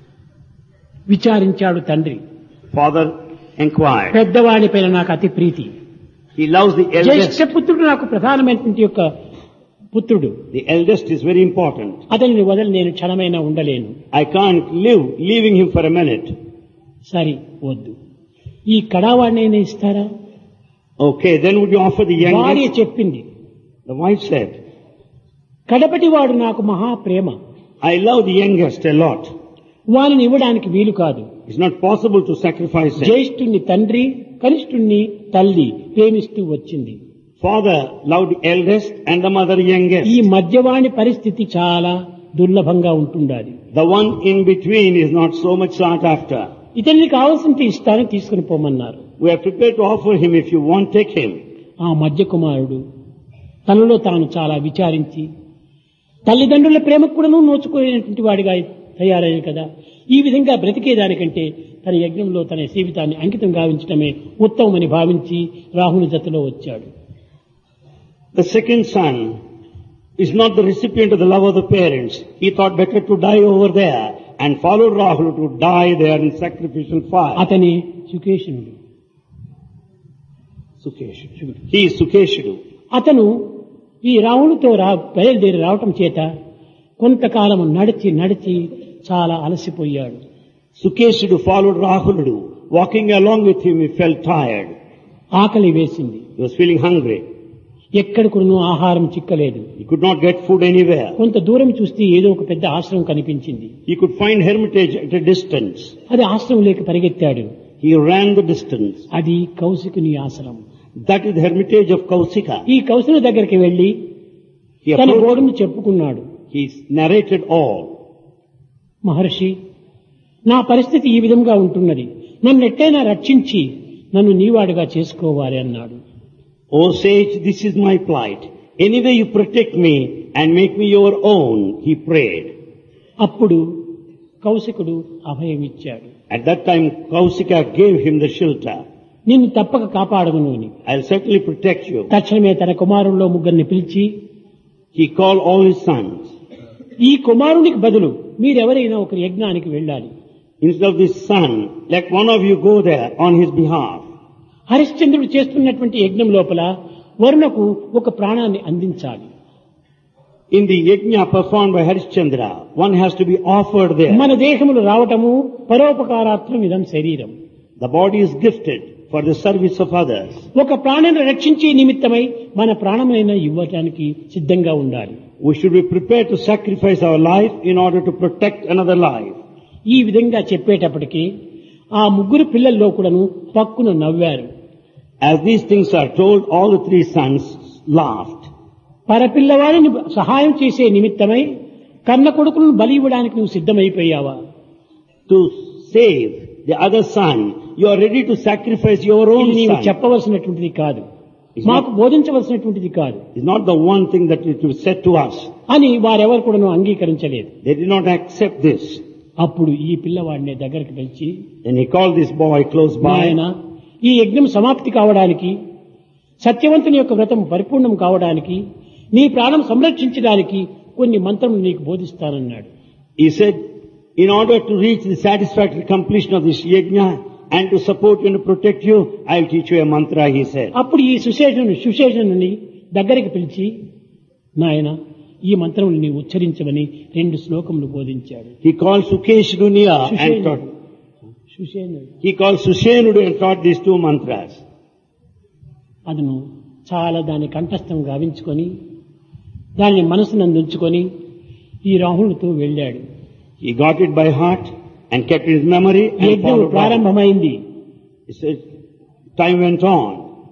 విచారించాడు తండ్రి Father inquired. పెద్దవాడిపైన నాకు అతి ప్రీతి He loves the eldest. జ్యేష్ఠ పుత్రుడు నాకు ప్రధానమైనటువంటి యొక్క పుత్రుడు The eldest is very important. అతనిని వదిలి నేను క్షణమైనా ఉండలేను I can't live leaving him for a minute. సరి వద్దు ఈ కడావాడినైనా ఇస్తారా Okay, then would you offer the భార్య youngest? చెప్పింది The wife said, కడపటి వాడు నాకు మహా ప్రేమ I love the youngest a lot. వానిని ఇవ్వడానికి వీలు కాదు It's not possible to sacrifice him. జ్యేష్ఠుణ్ణి తండ్రి కనిష్ఠుణ్ణి తల్లి ప్రేమిస్తూ వచ్చింది Father loved the eldest and the mother youngest. ఈ మధ్యవాణి పరిస్థితి చాలా దుర్లభంగా ఉంటుండాలి The one in between is not so much sought after. ఇతనికి కావాల్సింది ఇస్తాను తీసుకుని పోమన్నారు We are prepared to offer him if you want, take him. ఆ మధ్య కుమారుడు తనలో తాను చాలా విచారించి తల్లిదండ్రుల ప్రేమకు కూడాను నోచుకునేటువంటి వాడిగా తయారయ్యాడు కదా ఈ విధంగా బ్రతికేదానికంటే తన యజ్ఞంలో తన జీవితాన్ని అంకితం గావించడమే ఉత్తమమని భావించి రాహుని జతలో వచ్చాడు The second son is not the recipient of the love of the parents. He thought better to die over there and followed Rahul to die there in sacrificial fire. అతని సుకేషనుడు Sukeshudu. He is Sukeshudu. అతను ఈ రావణుతో రా బయలుదేరి రావటం చేత కొంతకాలం నడిచి నడిచి చాలా అలసిపోయాడు Sukeshudu followed Rahuludu. Walking along with him, he felt tired. ఆకలి వేసింది He was feeling hungry. ఎక్కడికును ఆహారం చిక్కలేదు He could not get food anywhere. కొంత దూరం చూస్తే ఏదో ఒక పెద్ద ఆశ్రమం కనిపించింది He could find hermitage at a distance. అది ఆశ్రమం లేక పరిగెత్తాడు He ran the distance. అది కౌశికుని ఆశ్రమం That is the hermitage of Kausika. ఈ కౌశికుని దగ్గరికి వెళ్లి He తన approached, గోడును చెప్పుకున్నాడు he narrated all. మహర్షి నా పరిస్థితి ఈ విధంగా ఉంటున్నది నన్ను ఎట్టైనా రక్షించి నన్ను నీవాడుగా చేసుకోవాలి అన్నాడు O sage, this is my plight. Anyway you protect me and make me your own, he prayed. అప్పుడు కౌశికుడు అభయం ఇచ్చాడు At that time, Kausika gave him the shelter. నిన్ను తప్పక కాపాడగను అని I'll certainly protect you. తక్షణమే తన కుమారుల్లో ముగ్గురిని పిలిచి He called all his sons. ఈ కుమారునికి బదులు మీరెవరైనా ఒక యజ్ఞానికి వెళ్ళాలి Instead of this son, let one of you go there on his behalf. హరిశ్చంద్రుడు చేస్తున్నటువంటి యజ్ఞం లోపల వరుణకు ఒక ప్రాణాన్ని అందించాలి In the yajna performed by Harishchandra, one has to be offered there. మన దేహములు రావటము పరోపకారార్థం ఇదం శరీరం The body is gifted for the service of others. ఒక ప్రాణాన్ని రక్షించే నిమిత్తమై మన ప్రాణములైనా ఇవ్వటానికి సిద్ధంగా ఉండాలి We should be prepared to sacrifice our life in order to protect another life. ఈ విధంగా చెప్పేటప్పటికీ ఆ ముగ్గురు పిల్లల్లో కూడాను పక్కున నవ్వారు As these things are told, all the three sons laughed. పరపిల్లవాడిని సహాయం చేసే నిమిత్తమై కన్న కొడుకులను బలి ఇవ్వడానికి నువ్వు సిద్ధమైపోయావా To save the other son, you are ready to sacrifice your own ఇది నీవు son. చెప్పవలసినటువంటిది కాదు It's మాకు not, బోధించవలసినటువంటిది కాదు it's not the one thing that it was said to us. అని వారెవరు కూడాను అంగీకరించలేదు They did not accept this. అప్పుడు ఈ పిల్లవాడిని దగ్గరికి పిలిచి Then he called this boy close నాయన by. ఈ యజ్ఞం సమాప్తి కావడానికి సత్యవంతుని యొక్క వ్రతం పరిపూర్ణం కావడానికి నీ ప్రాణం సంరక్షించడానికి కొన్ని మంత్రములు నీకు బోధిస్తానన్నాడు He said, in order to reach the satisfactory completion of this yajna and to support you and to protect you, I'll teach you a mantra, he said. అప్పుడు ఈ సుశేషను సుశేషనుని దగ్గరికి పిలిచి నాయన ఈ మంత్రములు నీవు ఉచ్చరించమని రెండు శ్లోకములు బోధించాడు He called Sukeshudu near and సుషేణుడు. taught. సుషేణుడు He called Sushenudu and taught these two mantras. అతను చాలా దాన్ని కంఠస్థం గావించుకొని దాన్ని మనసునందుంచుకొని ఈ రాహులతో వెళ్ళాడు He got it by heart and kept it in his memory and యజ్ఞం followed Rama. ప్రారంభమైంది He said, time went on.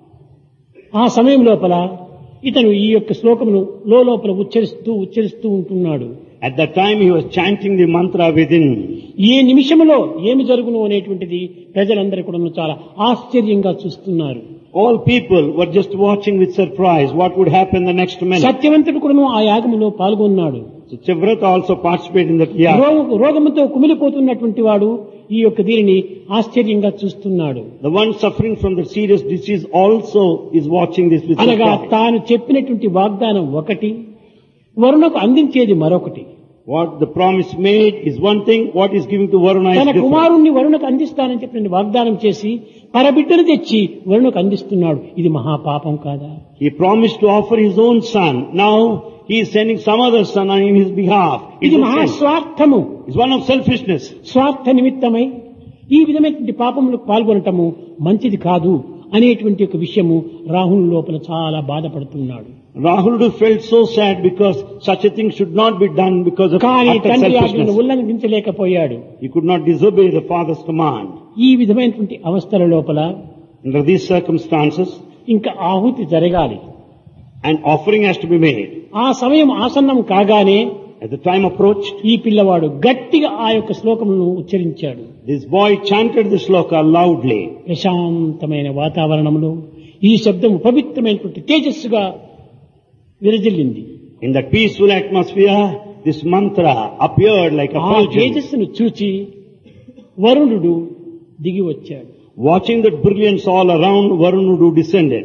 ఆ సమయం లోపల ఇతను ఈ యొక్క శ్లోకమును లోపల ఉచ్చరిస్తూ ఉచ్చరిస్తూ ఉంటున్నాడు At that time he was chanting the mantra within. ఏ నిమిషములో ఏమి జరుగును అనేటువంటిది ప్రజలందరూ కూడా చాలా ఆశ్చర్యంగా చూస్తున్నారు All people were just watching with surprise what would happen the next minute. సత్యవంతుడు కూడాను ఆ యాగములో పాల్గొన్నాడు So Chivrata also participated in that yaga. రోగ- రోగముతో కుమిలిపోతున్నటువంటి వాడు ఈ యొక్క దీనిని ఆశ్చర్యంగా చూస్తున్నాడు The one suffering from the serious disease also is watching this with అనగా surprise. తాను చెప్పినటువంటి వాగ్దానం ఒకటి వరుణకు అందించేది మరొకటి What the promise made is one thing, what is giving to Varuna is తన different. కుమారుణ్ణి వరుణకు అందిస్తానని చెప్పిన వాగ్దానం చేసి పరబిడ్డను తెచ్చి వరుణకు అందిస్తున్నాడు ఇది మహాపాపం కాదా He promised to offer his own son. Now he is sending some other son on his behalf. ఇది It's, a sin. మహాస్వార్థము it's one of selfishness. స్వార్థ నిమిత్తమై ఈ విధమైనటువంటి పాపములకు పాల్గొనటము మంచిది కాదు అనేటువంటి ఒక విషయము రాహుల్ లోపల చాలా బాధపడుతున్నాడు Rahul felt so sad because such a thing should not be done because of కానీ utter తండ్రి ఆజ్ఞను selfishness. ఉల్లంఘించలేకపోయాడు He could not disobey the father's command. ఈ విధమైనటువంటి అవస్థల లోపల Under these circumstances, ఇంకా ఆహుతి జరగాలి an offering has to be made. ఆ సమయం ఆసన్నం కాగానే As the time approached, ఈ పిల్లవాడు గట్టిగా ఆ యొక్క శ్లోకమును ఉచ్చరించాడు this boy chanted the sloka loudly. ప్రశాంతమైన వాతావరణంలో ఈ శబ్దం పవిత్రమైనటువంటి తేజస్సుగా విరజిల్లింది In that peaceful atmosphere, this mantra appeared like a ఆ fulgence. తేజస్సును చూచి వరుణుడు దిగి వచ్చాడు Watching that brilliance all around, Varunudu descended.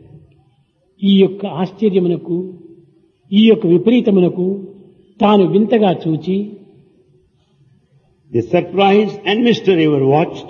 ఈ యొక్క ఆశ్చర్యమునకు ఈ యొక్క విపరీతమునకు తాను వింతగా చూచి The surprise and mystery were watched.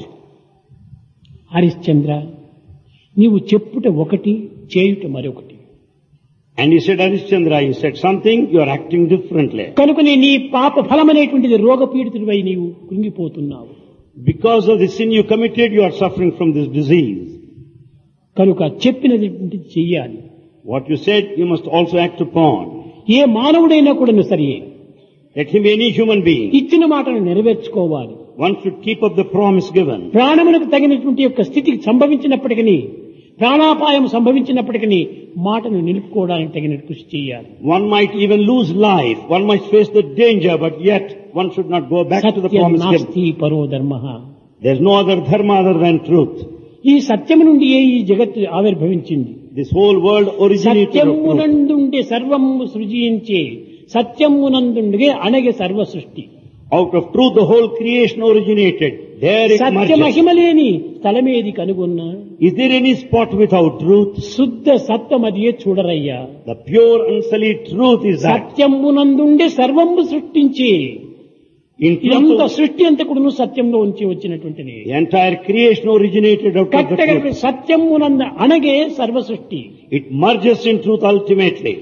Harishchandra నీవు చెప్పుట ఒకటి చేయుట మరొకటి And he said, Arishchandra, you said something, you are acting differently. కనుకనే నీ పాప ఫలమనేటువంటిది రోగపీడితుడివై నీవు కృంగిపోతున్నావు Because of the sin you committed, you are suffering from this disease. కనుక చెప్పినది చెయ్యాలి What you said, you must also act upon. ఏ మానవుడైనా కూడా సరే Let him be any human being. ఇచ్చిన మాటను నెరవేర్చుకోవాలి One should keep up the promise given. ప్రాణమునకు తగినటువంటి యొక్క స్థితికి సంభవించినప్పటికీ ప్రాణాపాయం సంభవించినప్పటికీ మాటను నిలుపుకోవడానికి తగిన కృషి చేయాలి One might even lose life. One might face the danger, but yet one should not go back to the Satyam promise given. నాస్తి పరో ధర్మ There is no other dharma other than truth. ఈ సత్యము నుండి ఏ ఈ జగత్తు ఆవిర్భవించింది This whole world originated of truth. సత్యమునందుండే సర్వము సృజించే సత్యమునందుండే అనగే సర్వ సృష్టి Out of truth, the whole creation originated. There it Satya merges. మహిమలేని స్థలమేది కనుగొన్నా Is there any spot without truth? శుద్ధ సత్వమదియే చూడరయ్యా The pure unsullied truth is that. సత్యమునందుండే సర్వము సృష్టించి In ఇదంతా truth, సృష్టి అంతా కూడా సత్యంలో ఉంచి వచ్చినటువంటిది the entire creation originated out of the కట్టగా truth. సత్యమునంద అనగే సర్వ సృష్టి It merges in truth ultimately.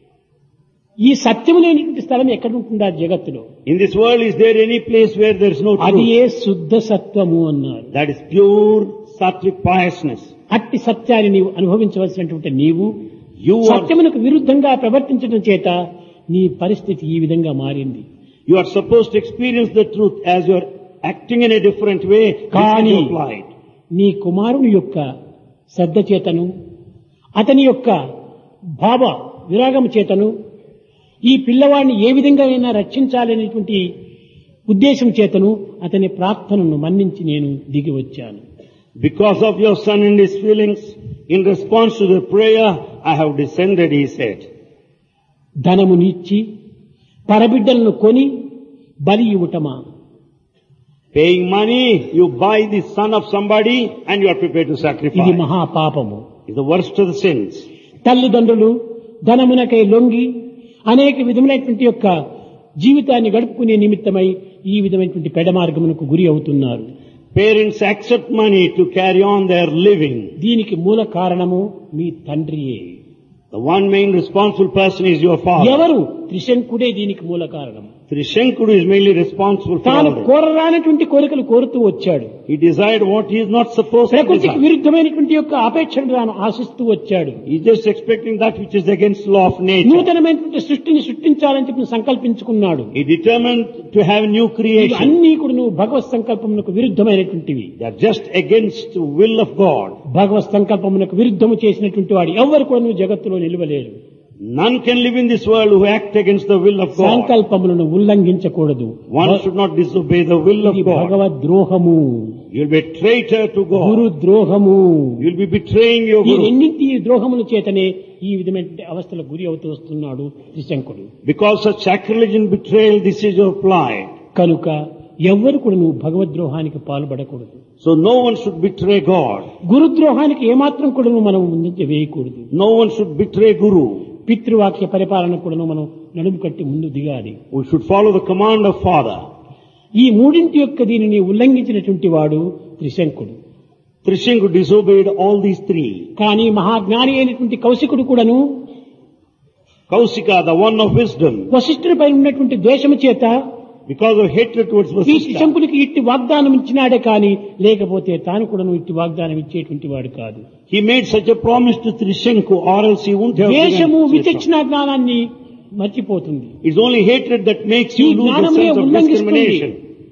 ఈ సత్యము లేనిటువంటి స్థలం ఎక్కడ ఉంటుందా జగత్తులో In this world, is there any place where there is no అది truth? ఏ శుద్ధ సత్వము అన్నారు That is pure sattvic piousness. అట్టి సత్యాన్ని నీవు అనుభవించవలసినటువంటి నీవు You are, సత్యమునకు విరుద్ధంగా ప్రవర్తించడం చేత నీ పరిస్థితి ఈ విధంగా మారింది you are supposed to experience the truth as you are acting in a different way. This కానీ is applied. నీ కుమారుని యొక్క శ్రద్ధ చేతను అతని యొక్క భావ విరాగం చేతను ఈ పిల్లవాడిని ఏ విధంగా అయినా రక్షించాలనేటువంటి ఉద్దేశం చేతను అతని ప్రార్థనను మన్నించి నేను దిగి వచ్చాను Because of your son and his feelings, in response to the prayer, I have descended, he said. ధనమునిచ్చి పరబిడ్డలను కొని బలి ఇవ్వటమా Paying money, you buy the son of somebody and you are prepared to ఇది sacrifice. మహాపాపము It's the worst of the sins. తల్లిదండ్రులు ధనమునకై లొంగి అనేక విధములైనటువంటి యొక్క జీవితాన్ని గడుపుకునే నిమిత్తమై ఈ విధమైనటువంటి పెడమార్గమునకు గురి అవుతున్నారు Parents accept money to carry on their living. దీనికి మూల కారణము మీ తండ్రియే The one main responsible person is your father. ఎవరు త్రిశంకుడే దీనికి మూల కారణం Trishankudu is mainly responsible for తాను all this. కోరరానటువంటి కోరికలు కోరుతూ వచ్చాడు He desired what he is not supposed to ప్రకృతికి desire. విరుద్ధమైనటువంటి యొక్క అపేక్షను తాను ఆశిస్తూ వచ్చాడు He is just expecting that which is against law of nature. నూతనమైనటువంటి సృష్టిని సృష్టించాలని చెప్పి సంకల్పించుకున్నాడు He determined to have new ఇవి creation. అన్ని కూడా నువ్వు భగవత్ సంకల్పమునకు విరుద్ధమైనటువంటివి They are just against the will of God. భగవత్ సంకల్పమునకు విరుద్ధము చేసినటువంటి వాడు ఎవరు కూడా నువ్వు జగత్తులో నిలవలేరు None can live in this world who act against the will of God. సంకల్పములను ఉల్లంఘించకూడదు One should not disobey the will of ఇది God. భగవద్ ద్రోహము You'll be a traitor to Guru God. ద్రోహము You'll be betraying your ఈ Guru. రెండింటి ద్రోహముల చేతనే ఈ విధమైన అవస్థలకు గురి అవుతూ వస్తున్నాడు త్రిశంకుడు Because of sacrilege and betrayal, this is applied. కనుక ఎవ్వరు కూడా నువ్వు భగవద్రోహానికి పాల్పడకూడదు So no one should betray God. గురుద్రోహానికి ఏమాత్రం కూడా నువ్వు మనం ముందు వేయకూడదు No one should betray Guru. పితృవాక్య పరిపాలన కూడా మనం నడుము కట్టి ముందు దిగాలి We should follow the command of Father. ఈ మూడింటి యొక్క దీనిని ఉల్లంఘించినటువంటి వాడు త్రిశంకుడు Trishanku disobeyed all these three. కానీ మహాజ్ఞాని అయినటువంటి కౌశికుడు కూడాను Kausika, the one of wisdom, వశిష్ఠుడిపై ఉన్నటువంటి ద్వేషము చేత because of hatred towards ఈ Vasishtha, త్రిశంకునికి ఇట్టి వాగ్దానం ఇచ్చినాడే కానీ లేకపోతే తాను కూడాను ఇట్టి వాగ్దానం ఇచ్చేటువంటి వాడు కాదు he made such a promise to Trishanku or else he wouldn't have ద్వేషము given విచక్షణ జ్ఞానాన్ని మర్చిపోతుంది It's only hatred that makes ఈ you lose the జ్ఞానమే sense of ఉల్లంఘిస్తుంది discrimination.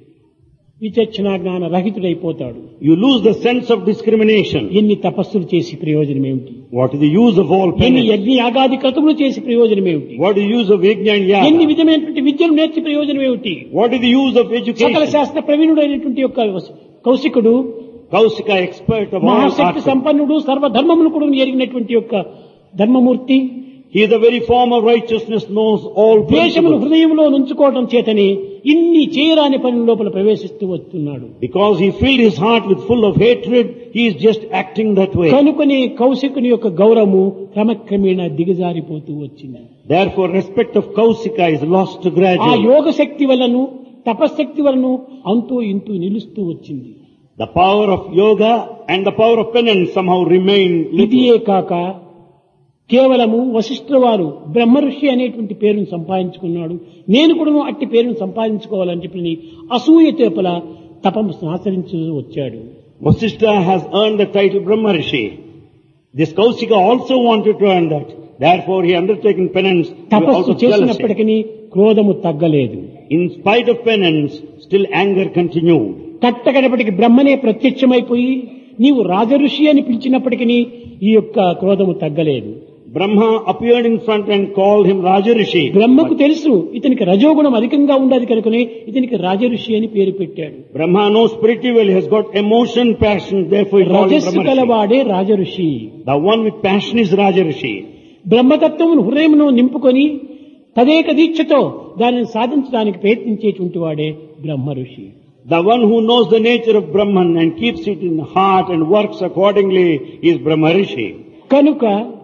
విచక్షణ జ్ఞాన రహితుడైపోతాడు You lose the sense of discrimination. ఎన్ని తపస్సులు చేసి ప్రయోజనం ఏమిటి What is the use of all ఎన్ని penance? యజ్ఞ యాగాది క్రతువులు చేసి ప్రయోజనం ఏమిటి What is the use of yajna and ఎన్ని yaga? విధమైనటువంటి విద్యలు నేర్చి ప్రయోజనం ఏమిటి What is the use of సకల education? శాస్త్ర ప్రవీణుడైనటువంటి యొక్క కౌశికుడు Kausika, expert of all Mahashakti arts. సంపన్నుడు సర్వధర్మమును కూడా ఎరిగినటువంటి యొక్క ధర్మమూర్తి He is the very form of righteousness, knows all ద్వేషమును principles. హృదయంలో నుంచుకోవటం చేతని ఇన్ని చేయరాని పని లోపల ప్రవేశిస్తూ వస్తున్నాడు Because he filled his heart with full of hatred, he is just acting that way. కనుకొని కౌశికుని యొక్క గౌరవము క్రమక్రమేణా దిగజారిపోతూ వచ్చింది Therefore, respect of Kausika is lost ఆ gradually. యోగ శక్తి వలను తపశక్తి వలను అంతూ ఇంతూ నిలుస్తూ వచ్చింది The power of yoga and the power of penance somehow remain little. ఇదియే కాక కేవలము వశిష్ఠుల వారు బ్రహ్మ ఋషి అనేటువంటి పేరును సంపాదించుకున్నాడు నేను కూడా అట్టి పేరును సంపాదించుకోవాలని చెప్పి అసూయ చేపల తపము ఆచరించు వచ్చాడు Vasishtha has earned the title Brahma Rishi. This Kausika also wanted to earn that. Therefore, he undertaken penance out తపస్సు of jealousy. చేసినప్పటికీ క్రోధము తగ్గలేదు In spite of penance, still anger continued. కట్టకడపటికి బ్రహ్మనే ప్రత్యక్షమైపోయి నీవు రాజఋషి అని పిలిచినప్పటికీ ఈ యొక్క క్రోధము తగ్గలేదు Brahma appeared in front and called him Rajarishi. బ్రహ్మకు తెలుసు ఇతనికి రజోగుణం అధికంగా ఉండదు కనుకనే ఇతనికి రాజఋషి అని పేరు పెట్టాడు Brahma knows pretty well, he has got emotion, passion, therefore he called him రజస్సు Brahma Rishi. కలవాడే రాజఋషి The one with passion is Rajarishi. బ్రహ్మతత్వమును హృదయమును నింపుకొని తదేక దీక్షతో దానిని సాధించడానికి ప్రయత్నించేటువంటి వాడే బ్రహ్మ ఋషి The one who knows the nature of Brahman and keeps it in heart and works accordingly is Brahma Rishi. కనుక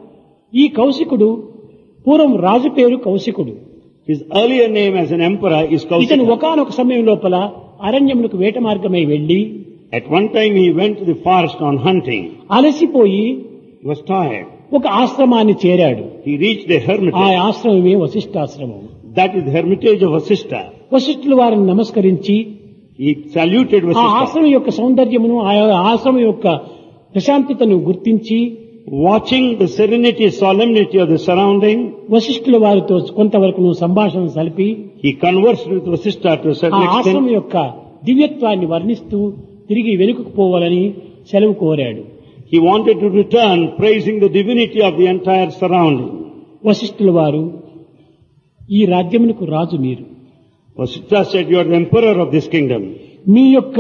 ఈ కౌశికుడు పూర్వం రాజు పేరు కౌశికుడు His earlier name as an emperor is ఇతను Kausika. ఒకనొక సమయం లోపల అరణ్యములకు వేట మార్గమై వెళ్లి At one time he went to the forest on hunting. అలసిపోయి He was tired. ఒక ఆశ్రమాన్ని చేరాడు He reached a ఆ hermitage. ఆశ్రమమే వశిష్ఠాశ్రమం That is the hermitage of Vasishtha. వశిష్ఠుల వారిని నమస్కరించి He saluted ఆ Vasishtha. ఆశ్రమం యొక్క సౌందర్యమును ఆ ఆశ్రమం యొక్క ప్రశాంతతను గుర్తించి Watching the serenity, solemnity of the surrounding, వశిష్ఠుల వారితో కొంతవరకు సంభాషణ సలిపి he conversed with Vasishtha to a ఆ certain ఆశ్రమం extent. యొక్క దివ్యత్వాన్ని వర్ణిస్తూ తిరిగి వెనుకకు పోవాలని సెలవు కోరాడు He wanted to return praising the divinity of the entire surrounding. వశిష్ఠుల వారు ఈ రాజ్యమునకు రాజు మీరు Vasishtha said, you are the emperor of this kingdom. మీ యొక్క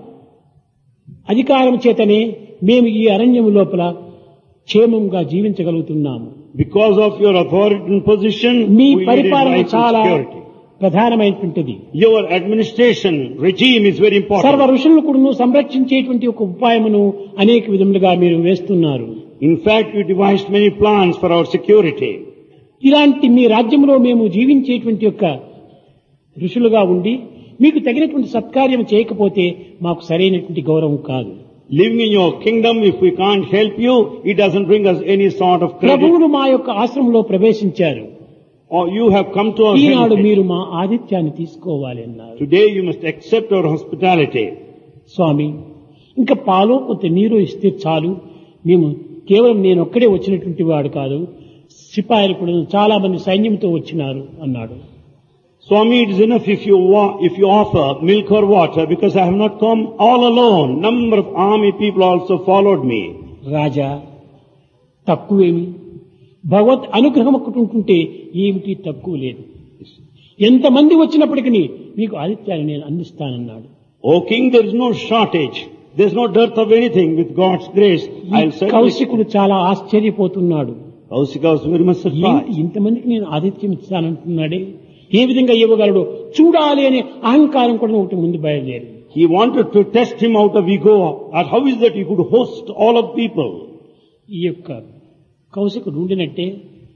అధికారం చేతనే మేము ఈ అరణ్యము లోపల క్షేమంగా జీవించగలుగుతున్నాము Because of your authority and position, me we need పరిపాలన rights and చాలా security. ప్రధానమైనటువంటిది Your administration regime is very సర్వ important. ఋషులను కూడా సంరక్షించేటువంటి ఒక ఉపాయమును అనేక విధములుగా మీరు వేస్తున్నారు In fact, you devised many plans for our security. ఇలాంటి మీ రాజ్యంలో మేము జీవించేటువంటి యొక్క ఋషులుగా ఉండి మీకు తగినటువంటి సత్కార్యం చేయకపోతే మాకు సరైనటువంటి గౌరవం కాదు Living in your kingdom, if we can't help you, it doesn't bring us any sort of credit. ప్రభువులు మా యొక్క ఆశ్రమంలో ప్రవేశించారు or you have come to our Eenadu benefit. మీరు మా ఆతిథ్యాన్ని తీసుకోవాలి అన్నారు Today you must accept our hospitality. స్వామి ఇంకా పాలో కొంత నీరు ఇస్తే చాలు మేము కేవలం నేను ఒక్కడే వచ్చినటువంటి వాడు కాదు సిపాయిలు కూడా చాలా మంది సైన్యంతో వచ్చినారు అన్నాడు Swami, it is enough if you wa- if you offer milk or water because I have not come all alone. Number of army people also followed me. రాజా తక్కువేమి భగవత్ అనుగ్రహం ఒకటి ఉంటుంటే ఏమిటి తక్కువ లేదు ఎంతమంది వచ్చినప్పటికీ మీకు ఆదిత్యాన్ని నేను అందిస్తానన్నాడు O king, there is no shortage. There is no dearth of anything. With God's grace, ఈ I'll certainly... కౌశికుడు చాలా ఆశ్చర్యపోతున్నాడు Kausika was very much ఏంటి surprised. ఇంతమందికి నేను ఆతిథ్యం ఇస్తానంటున్నాడే ఏ విధంగా ఇవ్వగలడు చూడాలి అనే అహంకారం కూడా ఒకటి ముందు బయలుదేరి He wanted to test him out of ego. And how is that he could host all of people? ఈ యొక్క కౌశికుడు ఉండినట్టే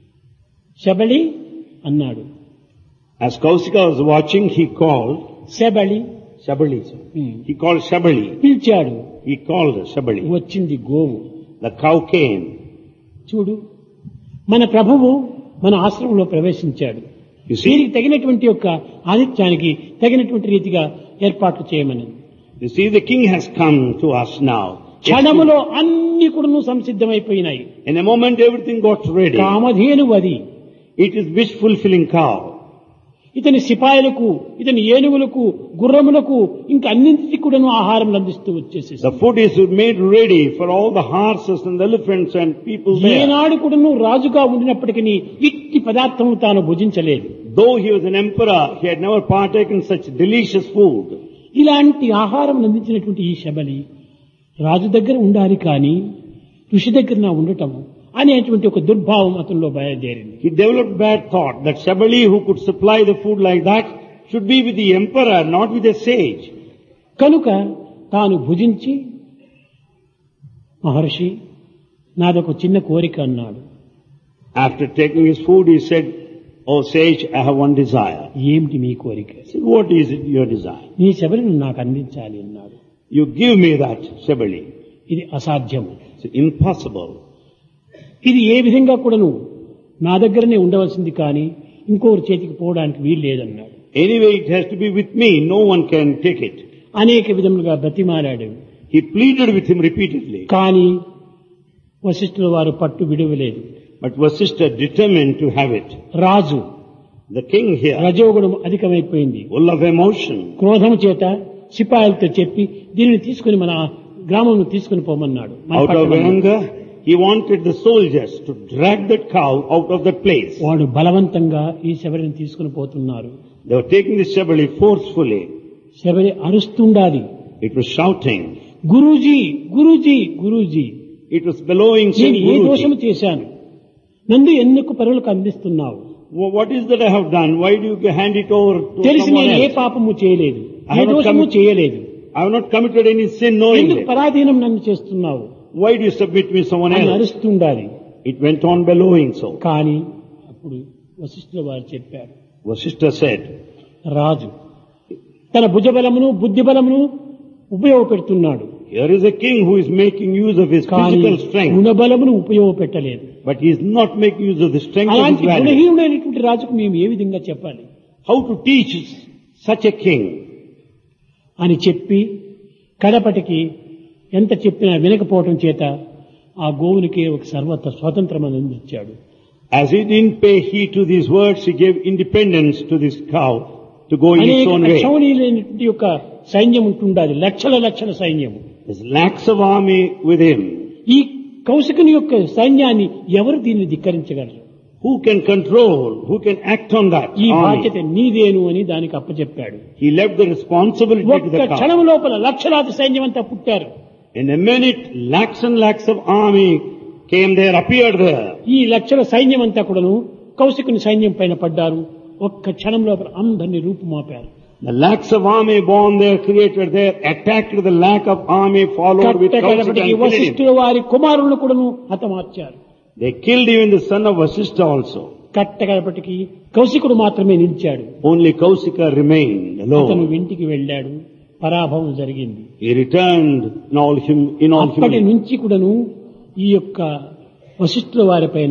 శబళి అన్నాడు As Kausika was watching, he called శబళి Shabali. sir. Um, He called Shabali. పిలిచాడు He called Shabali. వచ్చింది గోవు The cow came. చూడు మన ప్రభువు మన ఆశ్రమంలో ప్రవేశించాడు You see, దీనికి తగినటువంటి యొక్క ఆదిత్యానికి తగినటువంటి రీతిగా ఏర్పాట్లు చేయమని you see, the king has come to us now. క్షణములో అన్ని కూడా సంసిద్ధమైపోయినాయి In a moment, everything got ready. Kamadhenu అది It is wish fulfilling cow. ఇతని సిపాయిలకు ఇతని ఏనుగులకు గుర్రములకు ఇంకా అన్నింటికి కూడాను ఆహారం అందిస్తూ వచ్చేసి The food is made ready for all the horses and the elephants and people there. ఏనాడు కూడాను రాజుగా ఉండినప్పటికీ ఇట్టి పదార్థము తాను భుజించలేదు Though he was an emperor, he had never partaken such delicious food. ఇలాంటి ఆహారం అందించినటువంటి ఈ శబలి రాజు దగ్గర ఉండాలి కానీ ఋషి దగ్గర నా ఉండటం అనేటువంటి ఒక దుర్భావం అతనిలో బయలుదేరింది He developed bad thought that Shabali who could supply the food like that should be with the emperor, not with a sage. కనుక తాను భుజించి మహర్షి నాదొక చిన్న కోరిక అన్నాడు After taking his food, he said, Oh sage, I have one desire. ఏమిటి నీ కోరిక I said, what is it your desire? నీ శబరిని నాకు అందించాలి అన్నాడు You give me that Shabali. ఇది అసాధ్యము It's impossible. ఇది ఏ విధంగా కూడాను నా దగ్గరనే ఉండవలసింది కానీ ఇంకొకరి చేతికి పోవడానికి వీలు లేదన్నాడు Anyway, it has to be with me. No one can take it. అనేక విధములుగా బ్రతిమాలాడు He pleaded with him repeatedly. కానీ వశిష్ఠుల వారు పట్టు విడవలేదు But Vasishtha determined to have it. Raju The king here, రజోగుణం అధికమైపోయింది full of emotion, క్రోధం చేత సిపాయిలతో చెప్పి దీనిని తీసుకుని మన గ్రామం తీసుకుని పోమన్నాడు మన out of పట్టణంలో. anger, he wanted the soldiers to drag that cow out of that place. వాడు బలవంతంగా ఈ శబరిని తీసుకుని పోతున్నారు They were taking the Shabali forcefully. Sabari అరుస్తుండాలి It was shouting. Guruji Guruji Guruji It was bellowing, నేను saying, ఏ దోషము Guruji, చేశాను నన్ను ఎందుకు పరులకు అందిస్తున్నావు "Wh- what is that I have done? Why do you hand it over to తెలిసి someone నేను ఏ else? పాపము చేయలేదు I ఏ have not దోషము committed- చేయలేదు I have not committed any sin ఎందుకు knowingly. పరాధీనం నన్ను చేస్తున్నావు Why do you submit me someone అని else? అరుస్తుండాలి It went on bellowing so. కానీ అప్పుడు వశిష్ఠుల వారు చెప్పారు Vasishtha said, రాజు తన భుజబలమును బుద్ధి బలమును ఉపయోగపెడుతున్నాడు here is a king who is making use of his కానీ physical strength, గుణబలమును ఉపయోగపెట్టలేదు but he is not making use of the strength of his అలాంటి value. గుణహీనుడైనటువంటి రాజుకు మేము ఏ విధంగా చెప్పాలి How to teach such a king? అని చెప్పి కడపటికి ఎంత చెప్పినా వినకపోవటం చేత ఆ గోవునికి ఒక సర్వత్ర స్వాతంత్రం అందించాడు As he didn't pay heed to these words, he gave independence to this cow to go in its అనేక own way. అక్షౌనీయులైనటువంటి యొక్క సైన్యం ఉంటుండాలి లక్షల లక్షల సైన్యం There's lakhs of army with him. ఈ కౌశికుని యొక్క సైన్యాన్ని ఎవరు దీన్ని ధిక్కరించగలరు Who can control? Who can act on that ఈ army? బాధ్యత నీదేను అని దానికి అప్పచెప్పాడు He left the responsibility to ఒక్క the cow. క్షణం లోపల లక్షలాది సైన్యం అంతా పుట్టారు In a minute, lakhs and lakhs of army came there, appeared there. ఈ లక్షల సైన్యం అంతా కూడాను కౌశికుని సైన్యం పైన పడ్డారు ఒక్క క్షణం లోపల అందరినీ రూపుమాపారు The lakhs of army born there, created there, attacked the lakh of army, followed with Kaushika కట్టకడపటికి and killed him. వశిష్ఠుల వారి కుమారులను కూడాను హతమార్చారు They killed even the son of Vasishtha also. కట్టకడపటికి కౌశికుడు మాత్రమే నిలిచాడు Only Kausika remained అతను alone. ఇంటికి వెళ్ళాడు పరాభవం జరిగింది He returned in all, hum- in all అప్పటి humility. నుంచి కూడాను ఈ యొక్క వశిష్ఠుల వారి పైన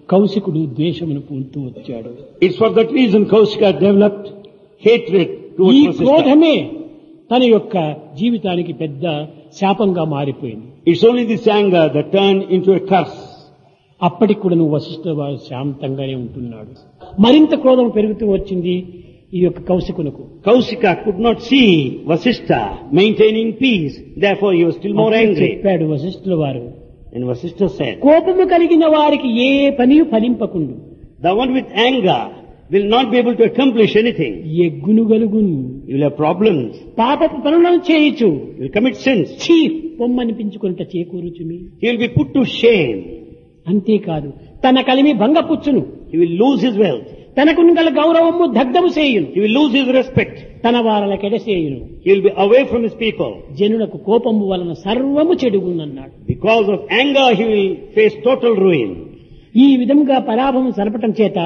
కౌశికుడు ద్వేషమును పూనుతూ వచ్చాడు It's for that reason Kaushika developed hatred towards ఈ Vasishtha. క్రోధమే తన యొక్క జీవితానికి పెద్ద శాపంగా మారిపోయింది It's only this anger that turned into a curse. అప్పటికి కూడా నువ్వు వశిష్ఠ వారు శాంతంగానే ఉంటున్నాడు మరింత క్రోధం పెరుగుతూ వచ్చింది ఈ యొక్క కౌశికునకు Kaushika could not see Vasishtha maintaining peace, therefore he was still more అప్పుడు angry. చెప్పాడు వశిష్ఠుల వారు And Vasishtha said, కోపము కలిగిన వారికి ఏ పని ఫలింపకుండు the one with anger will not be able to accomplish anything. ఎగ్గును గలుగును You will have problems. పాపపు పనులను చేయుచు You will commit sins. చీ పొమ్మనిపించుకుంట చేకూరుచుమి He will be put to shame. అంతేకాదు తన కలిమి భంగపుచ్చును He will lose his wealth. తనకు గల గౌరవము దగ్ధము చేయును He will lose his respect. తన వారల కెడసేయును He will be away from his people. జనులకు కోపము వలన సర్వము చెడుగుందన్నాడు Because of anger, he will face total ruin. ఈ విధంగా పరాభవం సరపటం చేత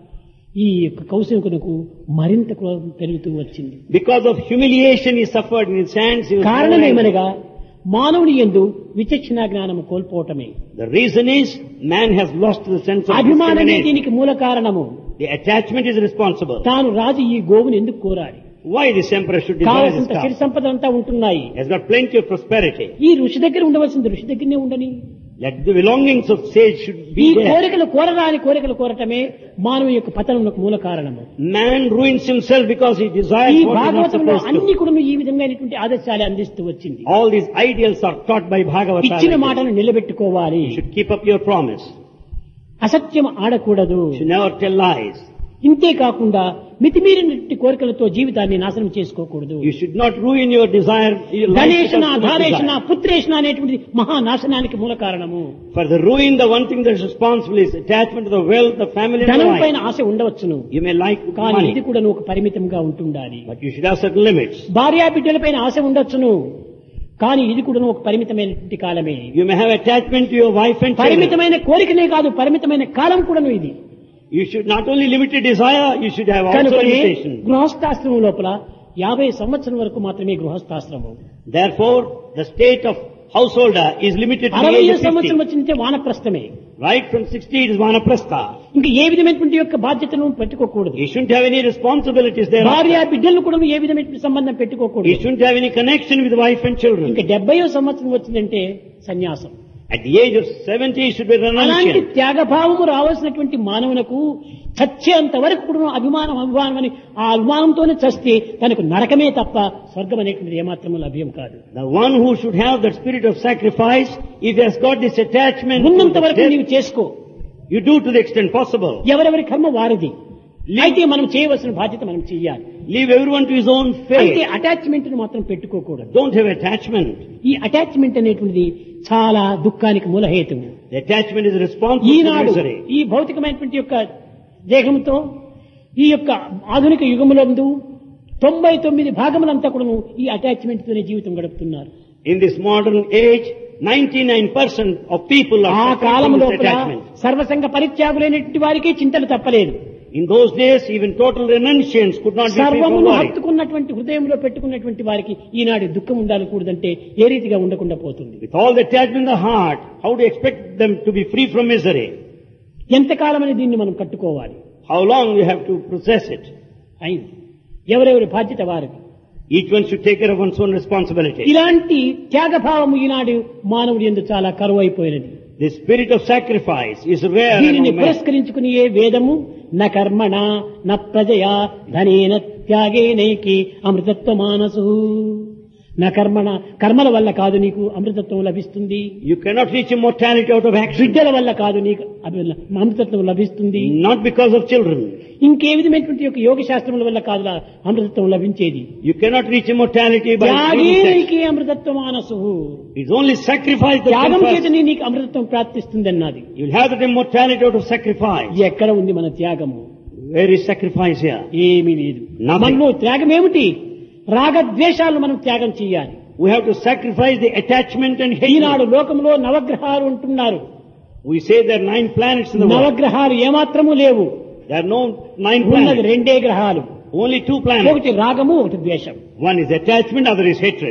ఈ యొక్క కౌశికునకు మరింత క్రోధం పెరుగుతూ వచ్చింది Because of humiliation he suffered in his hands, he was more కారణం angry. ఏమనగా మానవుని ఎందు విచక్షణ జ్ఞానము కోల్పోవటమే The reason is man has lost the sense of అభిమానమే discrimination. దీనికి మూల కారణము The attachment is responsible. తాను రాజు ఈ గోవుని ఎందుకు కోరాలి Why this emperor should desire this కావలసినంత సిరి cow? సంపదంతా ఉంటున్నాయి He has got plenty of prosperity. ఈ ఋషి దగ్గర ఉండవలసింది ఋషి దగ్గరనే ఉండని Let the belongings of sage should ఈ be there. కోరికలు కోరరాని కోరికలు కోరటమే మానవ యొక్క పతనములకు మూల కారణము Man ruins himself because he desires ఈ what he is not భాగవతంలో supposed అన్ని to. కూడా ఈ విధమైనటువంటి ఆదర్శాలు అందిస్తూ వచ్చింది All these ideals are taught by Bhagavata. ఇచ్చిన మాటను నిలబెట్టుకోవాలి You should keep up your promise. అసత్యం ఆడకూడదు You should never tell lies. ఇంతే కాకుండా మితిమీరినటువంటి కోరికలతో జీవితాన్ని నాశనం చేసుకోకూడదు You should not ruin your desire. Your life ధనేషణ because of ధారేషణ desire. పుత్రేషణ అనేటువంటిది మహానాశనానికి మూల కారణము For the ruin, the one thing that is responsible is attachment to the wealth, the family, and the ధనం wife. పైన ఆశ ఉండవచ్చును You may like కానీ ఇది money, కూడా నువ్వు ఒక పరిమితంగా ఉంటుండాలి but you should have certain limits. భార్యా బిడ్డల పైన ఆశ ఉండొచ్చును కానీ ఇది కూడా ఒక పరిమితమైనటువంటి కాలమే You may have attachment to your wife and children. పరిమితమైన కోరికనే కాదు పరిమితమైన కాలం కూడాను ఇది You should not only limit your desire, you should have also కనుకనే limitation. గృహస్థాశ్రమం లోపల యాభై సంవత్సరం వరకు మాత్రమే గృహస్థాశ్రమం Therefore, the state of householder is limited to the అరవై age of సంవత్సరం 50. వచ్చింటే వానప్రస్థమే Right from 60 it is vanaprastha. ఇంకా ఏ విధమైనటువంటి యొక్క బాధ్యతను పెట్టుకోకూడదు You shouldn't have any responsibilities there. భార్య బిడ్డలను కూడా ఏ విధమైన సంబంధం You పెట్టుకోకూడదు shouldn't have any connection with wife and children. ఇంకా డెబ్బయో సంవత్సరం వచ్చిందంటే సన్యాసం At the age of 70 you should be అలాంటి renunciant. త్యాగభావము రావాల్సినటువంటి మానవునకు చచ్చేంత వరకు కూడా అభిమానం అభిమానం అని ఆ అభిమానంతోనే చస్తే తనకు నరకమే తప్ప స్వర్గం అనేటువంటిది ఏమాత్రము లభ్యం కాదు The one who should have that spirit of sacrifice, if he has got this attachment, to ఉన్నంత the వరకు death, నీవు చేసుకో you do to the extent possible. ఎవరెవరి కర్మ వారిది అయితే మనం చేయవలసిన బాధ్యత మనం చెయ్యాలి Leave everyone to his own అయితే fate. అటాచ్మెంట్ మాత్రం పెట్టుకోకూడదు Don't have attachment. ఈ అటాచ్మెంట్ అనేటువంటిది చాలా దుఃఖానికి మూలహేతువు The attachment is responsible for Eenadu misery. ఈ భౌతికమైనటువంటి యొక్క దేహంతో ఈ యొక్క ఆధునిక యుగములందు తొంభై తొమ్మిది భాగములంతా కూడా ఈ అటాచ్మెంట్ తోనే జీవితం గడుపుతున్నారు In this modern age, 99% of people ఆ are suffering column from this లోపల attachment. సర్వసంగ పరిత్యాగులైనటువంటి వారికి చింతలు తప్పలేదు In those days, even total renunciants could not be free from సర్వమును worry. హత్తుకున్నటువంటి హృదయంలో పెట్టుకున్నటువంటి వారికి ఈనాడు దుఃఖం ఉండాలకూడదంటే ఏ రీతిగా ఉండకుండా పోతుంది With all the attachment in the heart, how do you expect them to be free from misery? ఎంతకాలమని దీన్ని మనం కట్టుకోవాలి How long you have to process it? అయింది ఎవరెవరి బాధ్యత వారికి Each one should take care of one's own responsibility. ఇలాంటి త్యాగభావము ఈనాడు మానవుడి ఎందు చాలా కరువు అయిపోయినది The spirit of sacrifice is rare దీనిని among men. పురస్కరించుకుని ఏ వేదము న కర్మణ న ప్రజయా ధనేన త్యాగేనైకి అమృతత్వ మానసు నా కర్మణ కర్మల వల్ల కాదు నీకు అమృతత్వం లభిస్తుంది You cannot reach immortality out of action. విద్యల వల్ల కాదు నీకు అభి- అమృతత్వం లభిస్తుంది Not because of children. ఇంకే విధమైనటువంటి యొక్క యోగ శాస్త్రముల వల్ల కాదు లా అమృతత్వం లభించేది You cannot reach immortality by doing sex. త్యాగేనైకి అమృతత్వ మానసు It's only sacrifice that త్యాగం comes first. చేతనే నీకు అమృతత్వం ప్రాప్తిస్తుంది అన్నది You'll have that immortality out of sacrifice. ఎక్కడ ఉంది మన త్యాగము Where is sacrifice here? ఏమీ లేదు Nothing. మనలో త్యాగం ఏమిటి రాగద్వేషాలను మనం త్యాగం చేయాలి We have to sacrifice the attachment and Eenadu hatred. లోకంలో నవగ్రహాలు ఉంటున్నారు We say there are nine planets in the world. నవగ్రహాలు ఏమాత్రము లేవు There are no nine ఉన్నది planets. రెండే గ్రహాలు Only two planets. ఒకటి రాగము ఒకటి ద్వేషం One is attachment, other is hatred.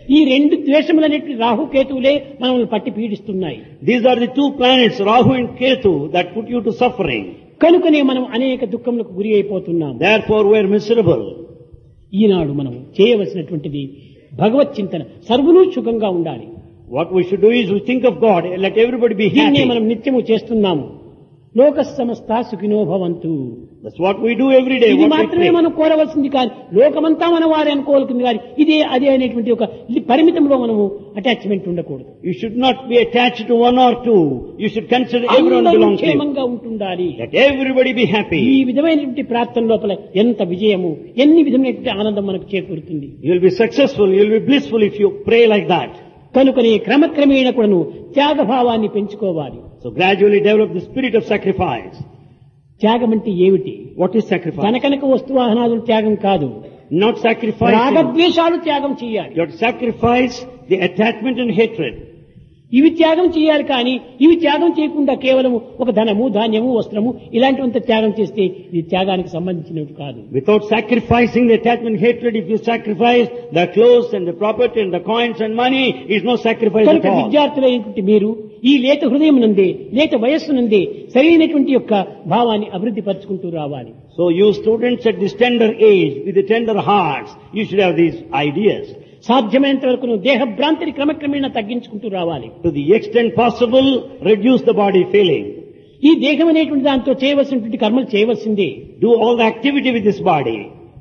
ఈ రెండు ద్వేషములనేటువంటి రాహుకేతువులే మనల్ని పట్టి పీడిస్తున్నాయి These are the two planets, Rahu and Ketu, that put you to suffering. కనుకనే మనం అనేక దుఃఖములకు గురి అయిపోతున్నాం Therefore we are miserable. ఈనాడు మనం చేయవలసినటువంటిది భగవత్ చింతన సర్వులు సుఖంగా ఉండాలి What we should do is we think of God, let everybody be దీన్నే happy. మనం నిత్యము చేస్తున్నాము లోక సమస్త సుఖినో భవంతు That's what we do every day. ఇది What we మాత్రమే pray. మనం కోరవలసింది కాదు లోకమంతా మన వారి అనుకోవాల్సింది కాదు ఇదే అదే అనేటువంటి ఒక లి- పరిమితంలో మనము అటాచ్మెంట్ ఉండకూడదు You should not be attached to one or two. You should consider everyone అందరూ belongs to you. క్షేమంగా ఉంటుండాలి Let everybody be ఈ happy. విధమైనటువంటి ప్రార్థన లోపల ఎంత విజయము ఎన్ని విధమైనటువంటి ఆనందం మనకు చేకూరుతుంది You'll be successful, you'll be blissful if you pray like that. కనుకనే క్రమక్రమేణ కూడాను త్యాగభావాన్ని పెంచుకోవాలి So gradually develop the spirit of sacrifice. త్యాగం అంటే ఏమిటి What is sacrifice? కనకనక వస్తువాహనాదులు త్యాగం కాదు Not sacrificing. రాగద్వేషాలు త్యాగం చేయాలి You have to sacrifice the attachment and hatred. ఇవి త్యాగం చేయాలి కానీ ఇవి త్యాగం చేయకుండా కేవలం ఒక ధనము ధాన్యము వస్త్రము ఇలాంటివంత త్యాగం చేస్తే ఇది త్యాగానికి సంబంధించినవి కాదు Without sacrificing the attachment and hatred, if you sacrifice the clothes and the property and the coins and money, is no sacrifice at కనుక all. విద్యార్థులైనటువంటి మీరు ఈ లేత హృదయం నందే లేత వయస్సు నందే సరైనటువంటి యొక్క భావాన్ని అభివృద్ధి పరుచుకుంటూ రావాలి So you students at this tender age, with the tender hearts, you should have these ideas. సాధ్యమైనంత వరకు నువ్వు దేహ భ్రాంతిని క్రమక్రమేణా తగ్గించుకుంటూ రావాలి To the extent possible, reduce the body feeling. ఈ దేహం అనేటువంటి దాంతో చేయవలసినటువంటి కర్మలు చేయవలసిందే Do all the activity with this body.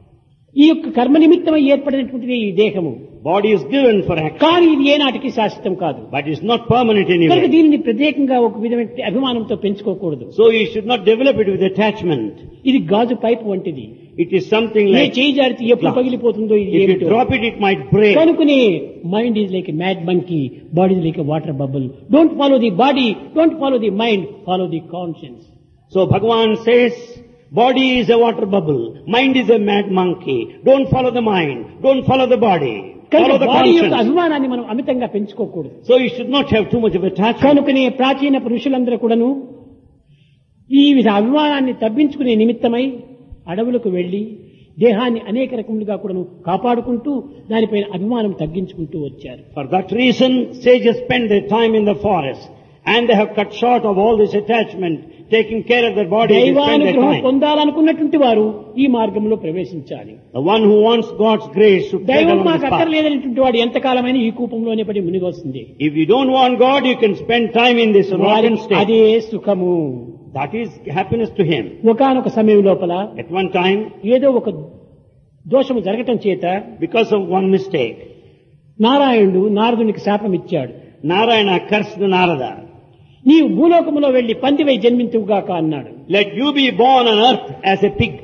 ఈ యొక్క కర్మ నిమిత్తమై ఏర్పడినటువంటిది ఈ దేహము Body is given for action, కానీ ఇది ఏనాటికి శాశ్వతం కాదు but it's not permanent కనుక anyway. దీనిని ప్రత్యేకంగా ఒక విధమైన అభిమానంతో పెంచుకోకూడదు So you should not develop it with attachment. ఇది గాజు పైపు వంటిది It is something A like, చేయి జారితే ఎప్పుడు పగిలిపోతుందో ఇది if you ఏమిటో drop it, it might break. కనుకనే mind is like mad monkey body is like water bubble don't follow the body don't follow the mind follow the conscience So Bhagavan says, body is a water bubble, mind is a mad monkey. Don't follow the mind, don't follow the body, కనుక follow the body యొక్క conscience. అభిమానాన్ని మనం అమితంగా పెంచుకోకూడదు So you should not have too much of attachment. కనుకనే ప్రాచీన పురుషులందరూ కూడాను ఈ విధ అభిమానాన్ని తగ్గించుకునే నిమిత్తమై అడవులకు వెళ్లి దేహాన్ని అనేక రకములుగా కూడాను కాపాడుకుంటూ దానిపైన అభిమానం తగ్గించుకుంటూ వచ్చారు For that reason, sages spend their time in the forest and they have cut short of all this attachment, taking care of their body, they spend their దైవానుగ్రహం time. పొందాలనుకున్నటువంటి వారు ఈ మార్గంలో ప్రవేశించాలి The one who wants God's grace should tread దైవం along మాకు this path. అక్కర్లేదనేటువంటి వాడు ఎంతకాలమైన ఈ కూపంలోనే పడి మునిగొస్తుంది If you don't want God, you can spend time in this rotten వారికి state. అదే సుఖము That is happiness to him. ఒకనొక సమయం లోపల At one time, ఏదో ఒక దోషము జరగటం చేత because of one mistake, నారాయణుడు నారదునికి శాపం ఇచ్చాడు Narayana cursed Narada. నీవు భూలోకములో వెళ్లి పందివై జన్మించుగాక అన్నాడు Let you be born on earth as a pig.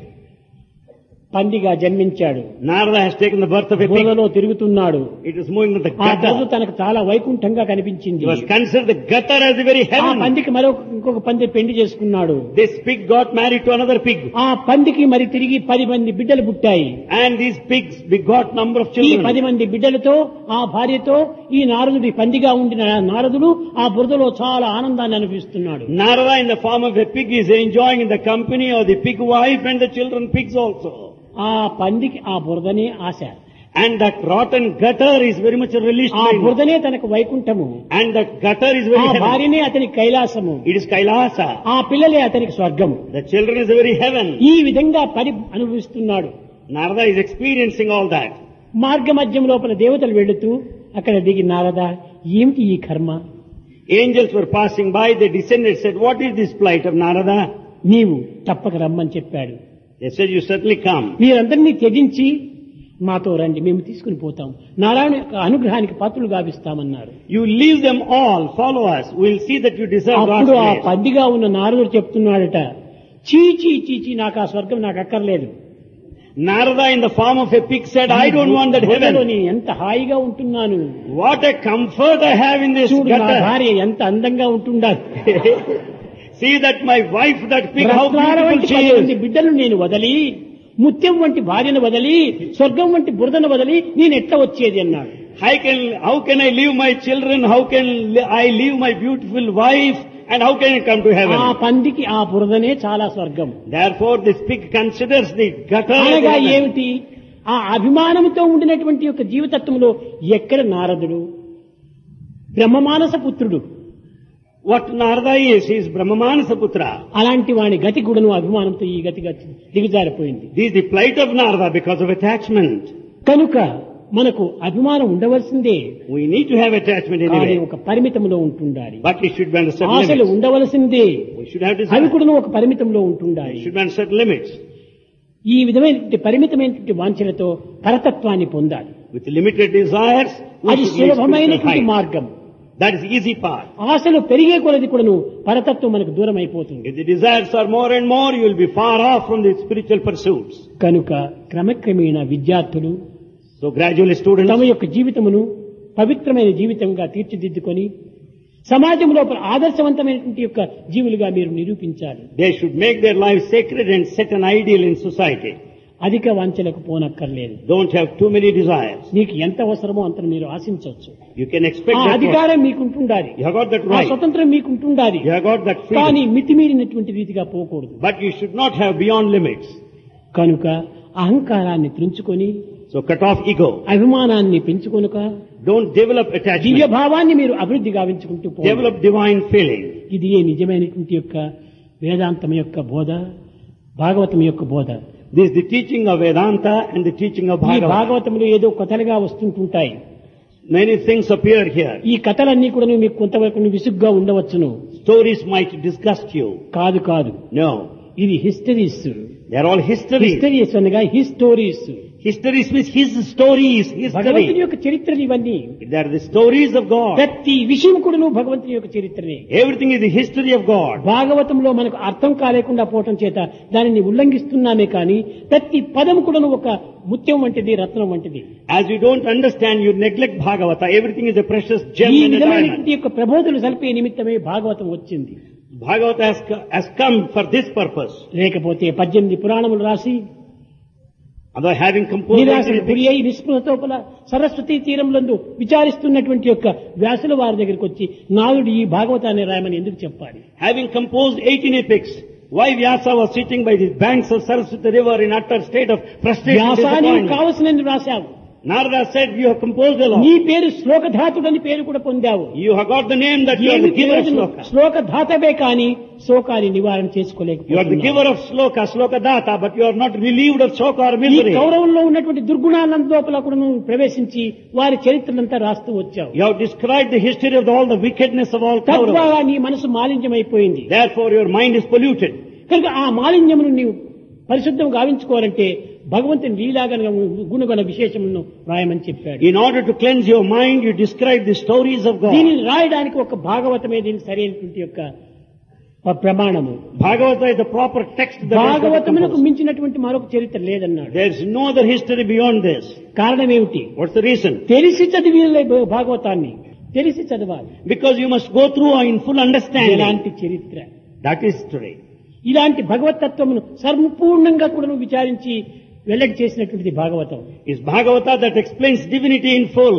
పందిగా జన్మించాడు Narada has taken the birth of a pig. బురదలో తిరుగుతున్నాడు It was moving in the ఆ బురద gutter. తనకు చాలా వైకుంఠంగా కనిపించింది It was considered the gutter as the very ఆ heaven. పందికి మరో ఇంకొక పంది పెళ్లి చేసుకున్నాడు This pig got married to another pig. ఆ పందికి మరి తిరిగి పది మంది బిడ్డలు పుట్టాయి And these pigs begot number of ఈ పది children. మంది బిడ్డలతో ఆ భార్యతో ఈ నారదుడి పందిగా ఉండిన నారదుడు ఆ బురదలో చాలా ఆనందాన్ని అనిపిస్తున్నాడు Narada in the form of a pig is enjoying in the company of the pig wife and the children pigs also. ఆ పందికి ఆ బురదనే ఆశ And that rotten gutter is very much a relish ఆ to him. బురదనే తనకు వైకుంఠము And that gutter is ఆ very heaven. భార్యనే అతనికి కైలాసము It is Kailasa. ఆ పిల్లలే అతనికి స్వర్గము The children is the very heaven. ఈ విధంగా పడి అనుభవిస్తున్నాడు Narada is experiencing all that. మార్గ మధ్యం లోపల దేవతలు వెళుతూ అక్కడ దిగి నారద ఏమిటి ఈ కర్మ Angels were passing by, they descended, said, what is this plight of Narada? నీవు తప్పక రమ్మని చెప్పాడు They said, you certainly come. మీరందరినీ త్యజించి మాతో రండి మేము తీసుకుని పోతాం నారాయణ యొక్క అనుగ్రహానికి పాత్రలు గావిస్తామన్నారు You leave them all, follow us. We'll see that you deserve God's అప్పుడు ఆ grace. పందిగా ఉన్న నారదుడు చెప్తున్నాడట చీ చీ చీ చీ నాకు ఆ స్వర్గం నాకు అక్కర్లేదు Narada in the form of a pig said, I don't want that బురదలో heaven. నేను ఎంత హాయిగా ఉంటున్నాను What a comfort I have in this చూడు నా gutter. భార్య ఎంత అందంగా ఉంటుండాలి See that my wife, that pig, how రత్నాల beautiful వంటి she పది మంది is. బిడ్డలు నేను వదలి ముత్యం వంటి భార్యను వదలి స్వర్గం వంటి బురదను వదలి నేను ఎట్లా వచ్చేది అన్నాడు I can, how can I leave my children? How can I leave my beautiful wife? And how can I come to ఆ heaven? పందికి ఆ బురదనే చాలా స్వర్గం Therefore this pig considers the gutter as అనగా heaven. ఏమిటి ఆ అభిమానంతో ఉండినటువంటి యొక్క జీవితత్వంలో ఎక్కడ నారదుడు బ్రహ్మమానస పుత్రుడు What Narada is, he is Brahmamanasa Putra. అలాంటి వాని గతి కూడాను అభిమానంతో ఈ గతిగా దిగజారిపోయింది This is the plight of Narada because of attachment. కనుక మనకు అభిమానం ఉండవలసిందే We need to have attachment కానీ anyway. ఒక పరిమితంలో ఉంటుండాలి But it should be under certain ఆశలు limits. ఉండవలసిందే We should have అవి desire. కూడా ఒక పరిమితంలో ఉంటుండాలి It should be under certain limits. ఈ విధమైనటువంటి పరిమితమైనటువంటి వాంఛలతో పరతత్వాన్ని పొందాలి With limited desires, we అది should reach spiritual సులభమైనటువంటి height. మార్గం That is easy path. ఆశలు పెరిగే కొలది కూడాను పరతత్వం మనకు దూరం అయిపోతుంది If the desires are more and more, you will be far off from the spiritual pursuits. కనుక క్రమక్రమేణ విద్యార్థులు So gradually తమ students, యొక్క జీవితమును పవిత్రమైన జీవితంగా తీర్చిదిద్దుకొని సమాజం లోపల ఆదర్శవంతమైనటువంటి యొక్క జీవులుగా మీరు నిరూపించాలి they should make their lives sacred and set an ideal in society. అధిక వాంఛలకు పోనక్కర్లేదు Don't have too many desires. నీకు ఎంత అవసరమో అంత మీరు ఆశించవచ్చు You can expect ఆ that. much. అధికారం మీకు ఉంటుండాలి You have got that ఆ right. స్వతంత్రం మీకు ఉంటుండాలి You have got that కానీ freedom. మితిమీరినటువంటి రీతిగా పోకూడదు But you should not have beyond limits. కనుక అహంకారాన్ని త్రుంచుకొని So cut off ego. అభిమానాన్ని పెంచుకొనుక Don't develop దివ్య attachment. భావాన్ని మీరు అభివృద్ధి గావించుకుంటూ పోవాలి Develop divine feeling. ఇది ఏ నిజమైనటువంటి యొక్క వేదాంతం యొక్క బోధ భాగవతం యొక్క బోధ This is the teaching of Vedanta and the teaching of ఈ Bhagavad. భాగవతంలో ఏదో కథలుగా వస్తుంటుంటాయి Many things appear here. ఈ కథలన్నీ కూడా మీకు కొంతవరకు విసుగ్గా ఉండవచ్చును Stories might disgust you. కాదు కాదు No. ఇది histories They are all history. Histories అనగా histories Histories means his stories, భగవంతుని history. యొక్క చరిత్రలు ఇవన్నీ They are the stories of God. ప్రతి విషయం కూడాను భగవంతుని యొక్క చరిత్రనే Everything is the history of God. భాగవతంలో మనకు అర్థం కాలేకుండా పోవటం చేత దానిని ఉల్లంఘిస్తున్నామే కానీ ప్రతి పదం కూడాను ఒక ముత్యం వంటిది రత్నం వంటిది As you don't understand, you neglect Bhagavata. Everything is a precious gem ఈ and a diamond. విధమైనటువంటి యొక్క ప్రబోధులు సల్పే నిమిత్తమే భాగవతం వచ్చింది Bhagavata has, co- has come for this purpose. లేకపోతే పద్దెనిమిది పురాణములు రాసి Although having composed నిరాశను everything- గురి అయి నిస్పృహతోపల సరస్వతి తీరంలందు విచారిస్తున్నటువంటి యొక్క వ్యాసుల వారి దగ్గరికి వచ్చి నాయుడు ఈ భాగవతాన్ని రాయమని ఎందుకు చెప్పాలి having composed 18 epics, why Vyasa was sitting by the banks of Saraswati river in utter state of frustration and వ్యాసానికి disappointment. కావలసినది రాశావు Narada said, you have composed a lot. నీ పేరు శ్లోకధాతుడని పేరు కూడా పొందావు You have got the name that you are ఏమి the giver of ప్రయోజనం? sloka. శ్లోకధాతవే కాని శోకాన్ని నివారణ You are the చేసుకోలేకపోతున్నావు giver of sloka, sloka data, but you are not relieved of shock or ఈ misery. కౌరవంలో ఉన్నటువంటి దుర్గుణాలను లోపల కూడా నువ్వు ప్రవేశించి వారి చరిత్రలంతా రాస్తూ వచ్చావు You have described the history of all the wickedness of all Kauravas. తద్వారా నీ మనసు మాలిన్యమైపోయింది Therefore your mind is polluted. కనుక ఆ మాలిన్యమును నీవు పరిశుద్ధం గావించుకోవాలంటే భగవంతుని లీలాగన గుణగణ విశేషములను రాయమని చెప్పాడు In order to cleanse your mind, you describe the stories of God. దీనిని రాయడానికి ఒక భాగవతమే దీనికి సరైనటువంటి యొక్క ప- ప్రమాణము Bhagavata is the proper text that has got to భాగవతమునకు compose. మించినటువంటి మరొక చరిత్ర లేదన్నాడు There is no other history beyond this. కారణం ఏమిటి What's the reason? తెలిసి చదివి భాగవతాన్ని తెలిసి చదవాలి Because you must go through in full understanding. ఇలాంటి చరిత్ర That is history. ఇలాంటి భగవతత్వమును సంపూర్ణంగా కూడా నువ్వు విచారించి వెల్లడి చేసినటువంటిది Bhagavatam Is Bhagavata that explains divinity in full.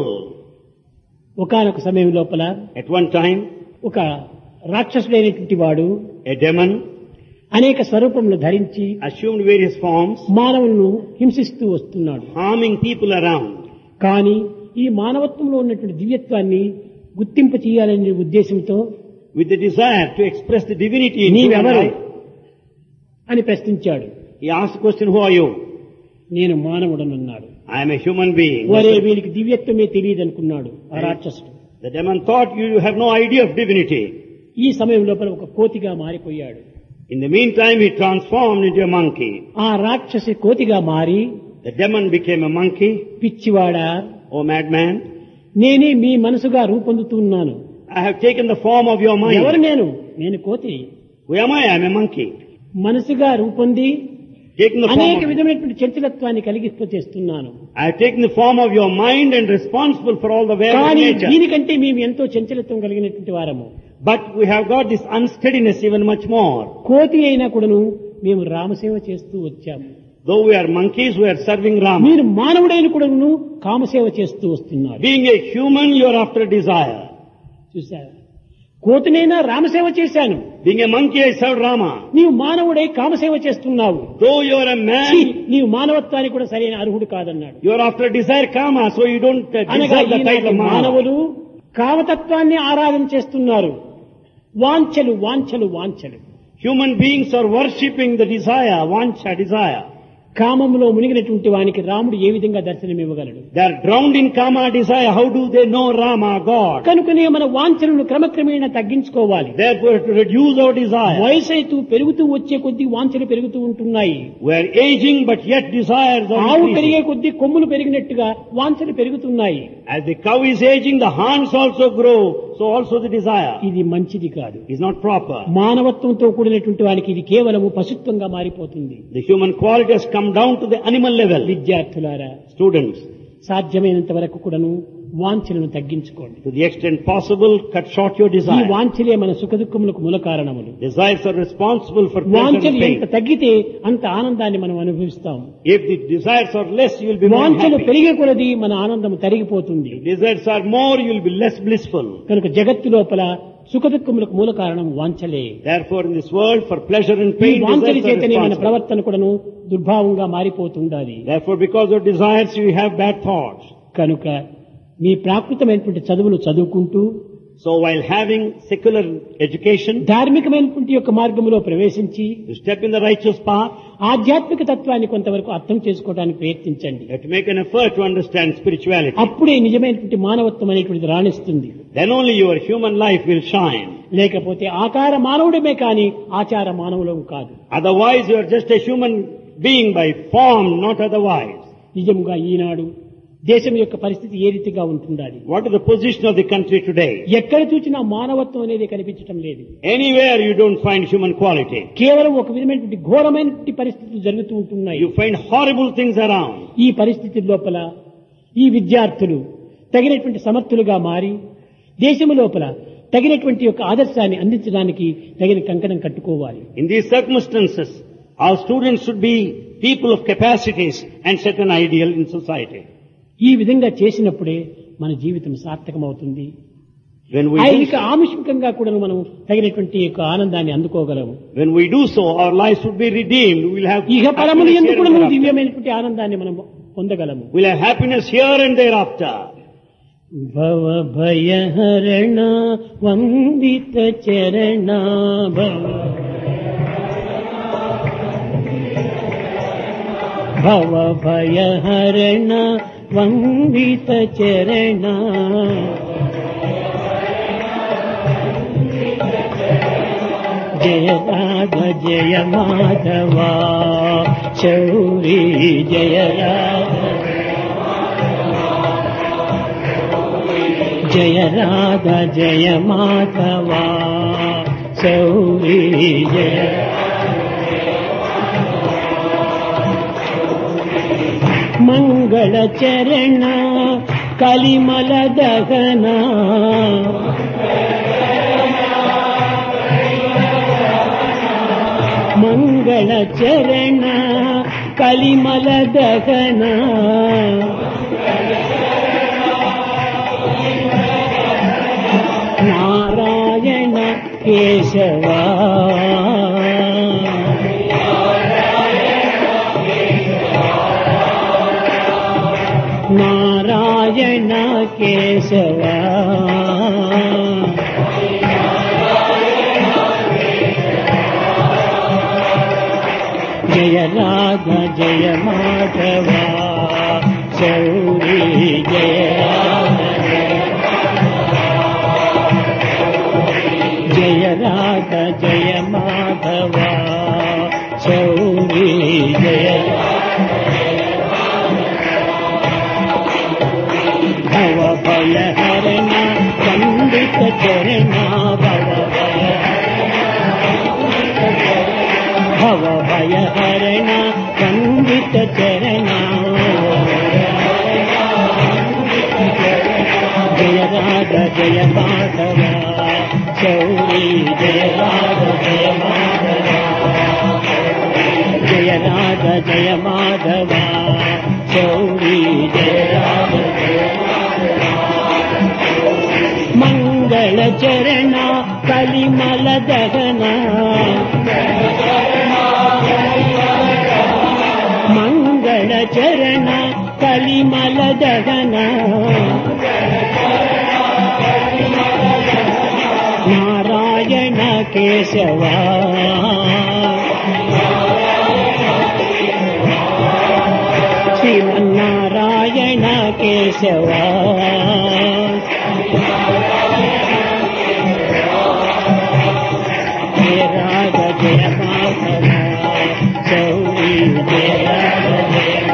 ఒకానొక సమయం లోపల At one time, ఒక రాక్షసుడైనటువంటి వాడు a demon అనేక స్వరూపములు ధరించి assumed various forms, మానవులను హింసిస్తూ వస్తున్నాడు harming people around. కానీ ఈ మానవత్వంలో ఉన్నటువంటి దివ్యత్వాన్ని గుర్తింపు చేయాలనే ఉద్దేశంతో with the desire to express the divinity in human నీవెవరు life. అని ప్రశ్నించాడు He asked the question, who are you? నేను మానవుడనున్నాడు I am a human being. వరే వీరికి దివ్యత్వమే తెలియదు అనుకున్నాడు ఆ రాక్షసుడు The demon thought you have no idea of divinity. ఈ సమయం లోపల ఒక కోతిగా మారిపోయాడు In the meantime, he transformed into a monkey. ఆ రాక్షసి కోతిగా మారి The demon became a monkey. పిచ్చివాడా Oh madman, నేనే మీ మనసుగా రూపొందుతున్నాను I have taken the form of your ఎవరు mind. నేను నేను కోతి Who am I? I am a monkey. మనసుగా రూపొంది Taking the అనేక form of, విధమైనటువంటి చంచలత్వాన్ని కలిగిస్తూ చేస్తున్నాను I have taken the form of your mind and responsible for all the ways of కానీ nature. దీనికంటే మేము ఎంతో చంచలత్వం కలిగినటువంటి వారము But we have got this unsteadiness even much more. కోతి అయినా కూడాను మేము రామసేవ చేస్తూ వచ్చాము Though we are monkeys, we are serving Rama. మీరు మానవుడైన కూడాను కామసేవ చేస్తూ వస్తున్నారు Being a human, you are after desire. చూసారా కోతినైనా రామసేవ చేశాను Being a monkey, I served Rama. నీవు మానవుడై కామసేవ చేస్తున్నావు Though you are a ఛీ, man, నీవు మానవత్వానికి కూడా సరైన అర్హుడు కాదన్నాడు you are after desire kama, so you don't uh, అనగా deserve the ఈనాటి title Manav. మానవులు కామతత్వాన్ని ఆరాధన చేస్తున్నారు వాంఛలు వాంఛలు వాంఛలు Human beings are worshipping the desire, vancha, desire. కామంలో మునిగినటువంటి వానికి రాముడు ఏ విధంగా దర్శనమివ్వగలడు They are drowned in kama desire. How do they know Rama, God? కనుకనే మన వాంఛలను క్రమక్రమేణా తగ్గించుకోవాలి Therefore, to reduce our desire. వయసు అయితే పెరుగుతూ వచ్చే కొద్దీ వాంఛలు పెరుగుతూ ఉంటున్నాయి We are aging, but yet desires are ఆవు increasing. పెరిగే కొద్దీ కొమ్ములు పెరిగినట్టుగా వాంఛలు పెరుగుతున్నాయి As the cow is aging, the horns also grow, so also the desire ఇది మంచిది కాదు is not proper. మానవత్వంతో కూడినటువంటి వానికి ఇది కేవలము పశుత్వంగా మారిపోతుంది The human quality has come down to the animal level. విద్యార్థులారా Students, సాధ్యమైనంత వరకు కూడాను వాంఛలను తగ్గించుకోండి to the extent possible, cut short your ఈ desire. వాంఛలే మన సుఖదుఖములకు మూల కారణములు Desires are responsible for pleasure వాంఛలు and ఎంత pain. తగ్గితే అంత ఆనందాన్ని మనం అనుభవిస్తాం If the desires are less, you will be more వాంఛలు happy. పెరిగే కొలది మన ఆనందం తరిగిపోతుంది If desires are more, you will be less blissful. కనుక జగత్తు లోపల సుఖదుఖములకు మూల కారణం వాంఛలే Therefore, in this world, for pleasure and ఈ pain, వాంఛల desires are చేతనే మన responsible. ప్రవర్తన కూడాను దుర్భావంగా మారిపోతుండాలి Therefore, because of desires, you have bad thoughts. కనుక మీ ప్రాకృతమైనటువంటి చదువులు చదువుకుంటూ So while having secular education, ధార్మికమైనటువంటి యొక్క మార్గంలో ప్రవేశించి you step in the righteous path, ఆధ్యాత్మిక తత్వాన్ని కొంతవరకు అర్థం చేసుకోవడానికి ప్రయత్నించండి you have to make an effort to understand spirituality. అప్పుడే నిజమైనటువంటి మానవత్వం అనేటువంటిది రాణిస్తుంది Then only your human life will shine. లేకపోతే ఆకార మానవుడమే కాని ఆచార మానవులం కాదు Otherwise, you are just a human being by form, not otherwise. నిజంగా ఈనాడు దేశం యొక్క పరిస్థితి ఏ రీతిగా ఉంటుండాలి What is the position of the country today? ఎక్కడ చూసినా మానవత్వం అనేది కనిపించటం లేదు Anywhere you don't find human quality. కేవలం ఒక విధమైనటువంటి ఘోరమైనటువంటి పరిస్థితులు జరుగుతూ ఉంటున్నాయి You find horrible things around. ఈ పరిస్థితి లోపల ఈ విద్యార్థులు తగినటువంటి సమర్థులుగా మారి దేశము లోపల తగినటువంటి యొక్క ఆదర్శాన్ని అందించడానికి తగిన కంకణం కట్టుకోవాలి In these circumstances, our students should be people of capacities and set an ideal in society. ఈ విధంగా చేసినప్పుడే మన జీవితం సార్థకమవుతుంది When we, ఐహిక do, ఆముష్మికంగా కూడా మనం తగినటువంటి యొక్క ఆనందాన్ని అందుకోగలము when we do so, our lives would be redeemed. We'll have ఇహ పరములు happiness here ఎందుకు and మనం thereafter. దివ్యమైనటువంటి ఆనందాన్ని మనం పొందగలము We'll have happiness here and thereafter. భవ భయహరణ వందిత చరణ భవ భవ భయహరణ వందిత చరణ జయ రాధ జయ మాధవ చౌరీ జయ రాధ జయ రాధ జయ మాధవ చౌరీ జయ మంగళ చరణ కలిమల దగన మంగళ చరణ కలిమల దగన నారాయణ కేశవ నారాయణ కేశవ జయ రాధ జయ మాధవ చౌరీ జయ రాధ జయ రాధ జయ మాధవ చౌరీ జయ భవ భయ హరణ పండిత చరణ భవ భయ భవ భయ హరణ పండిత చరణ జయ రాధ జయ మాధవ చౌరీ జయ రాధ జయ మాధవ జయ రాధ జయ మాధవ చౌరీ జయ రాధ జయ మంగళ చరణ కలిమల దహన మంగళ చరణ కలిమల దహన నారాయణ కేశవా శ్రీమన్నారాయణ కేశవా జయ రాగ జయ మాధవ చౌరీ జయ రాగ జయ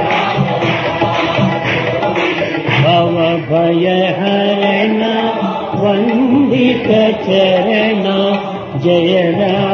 భవ భయ హరణ వందిత చరణ జయ రామ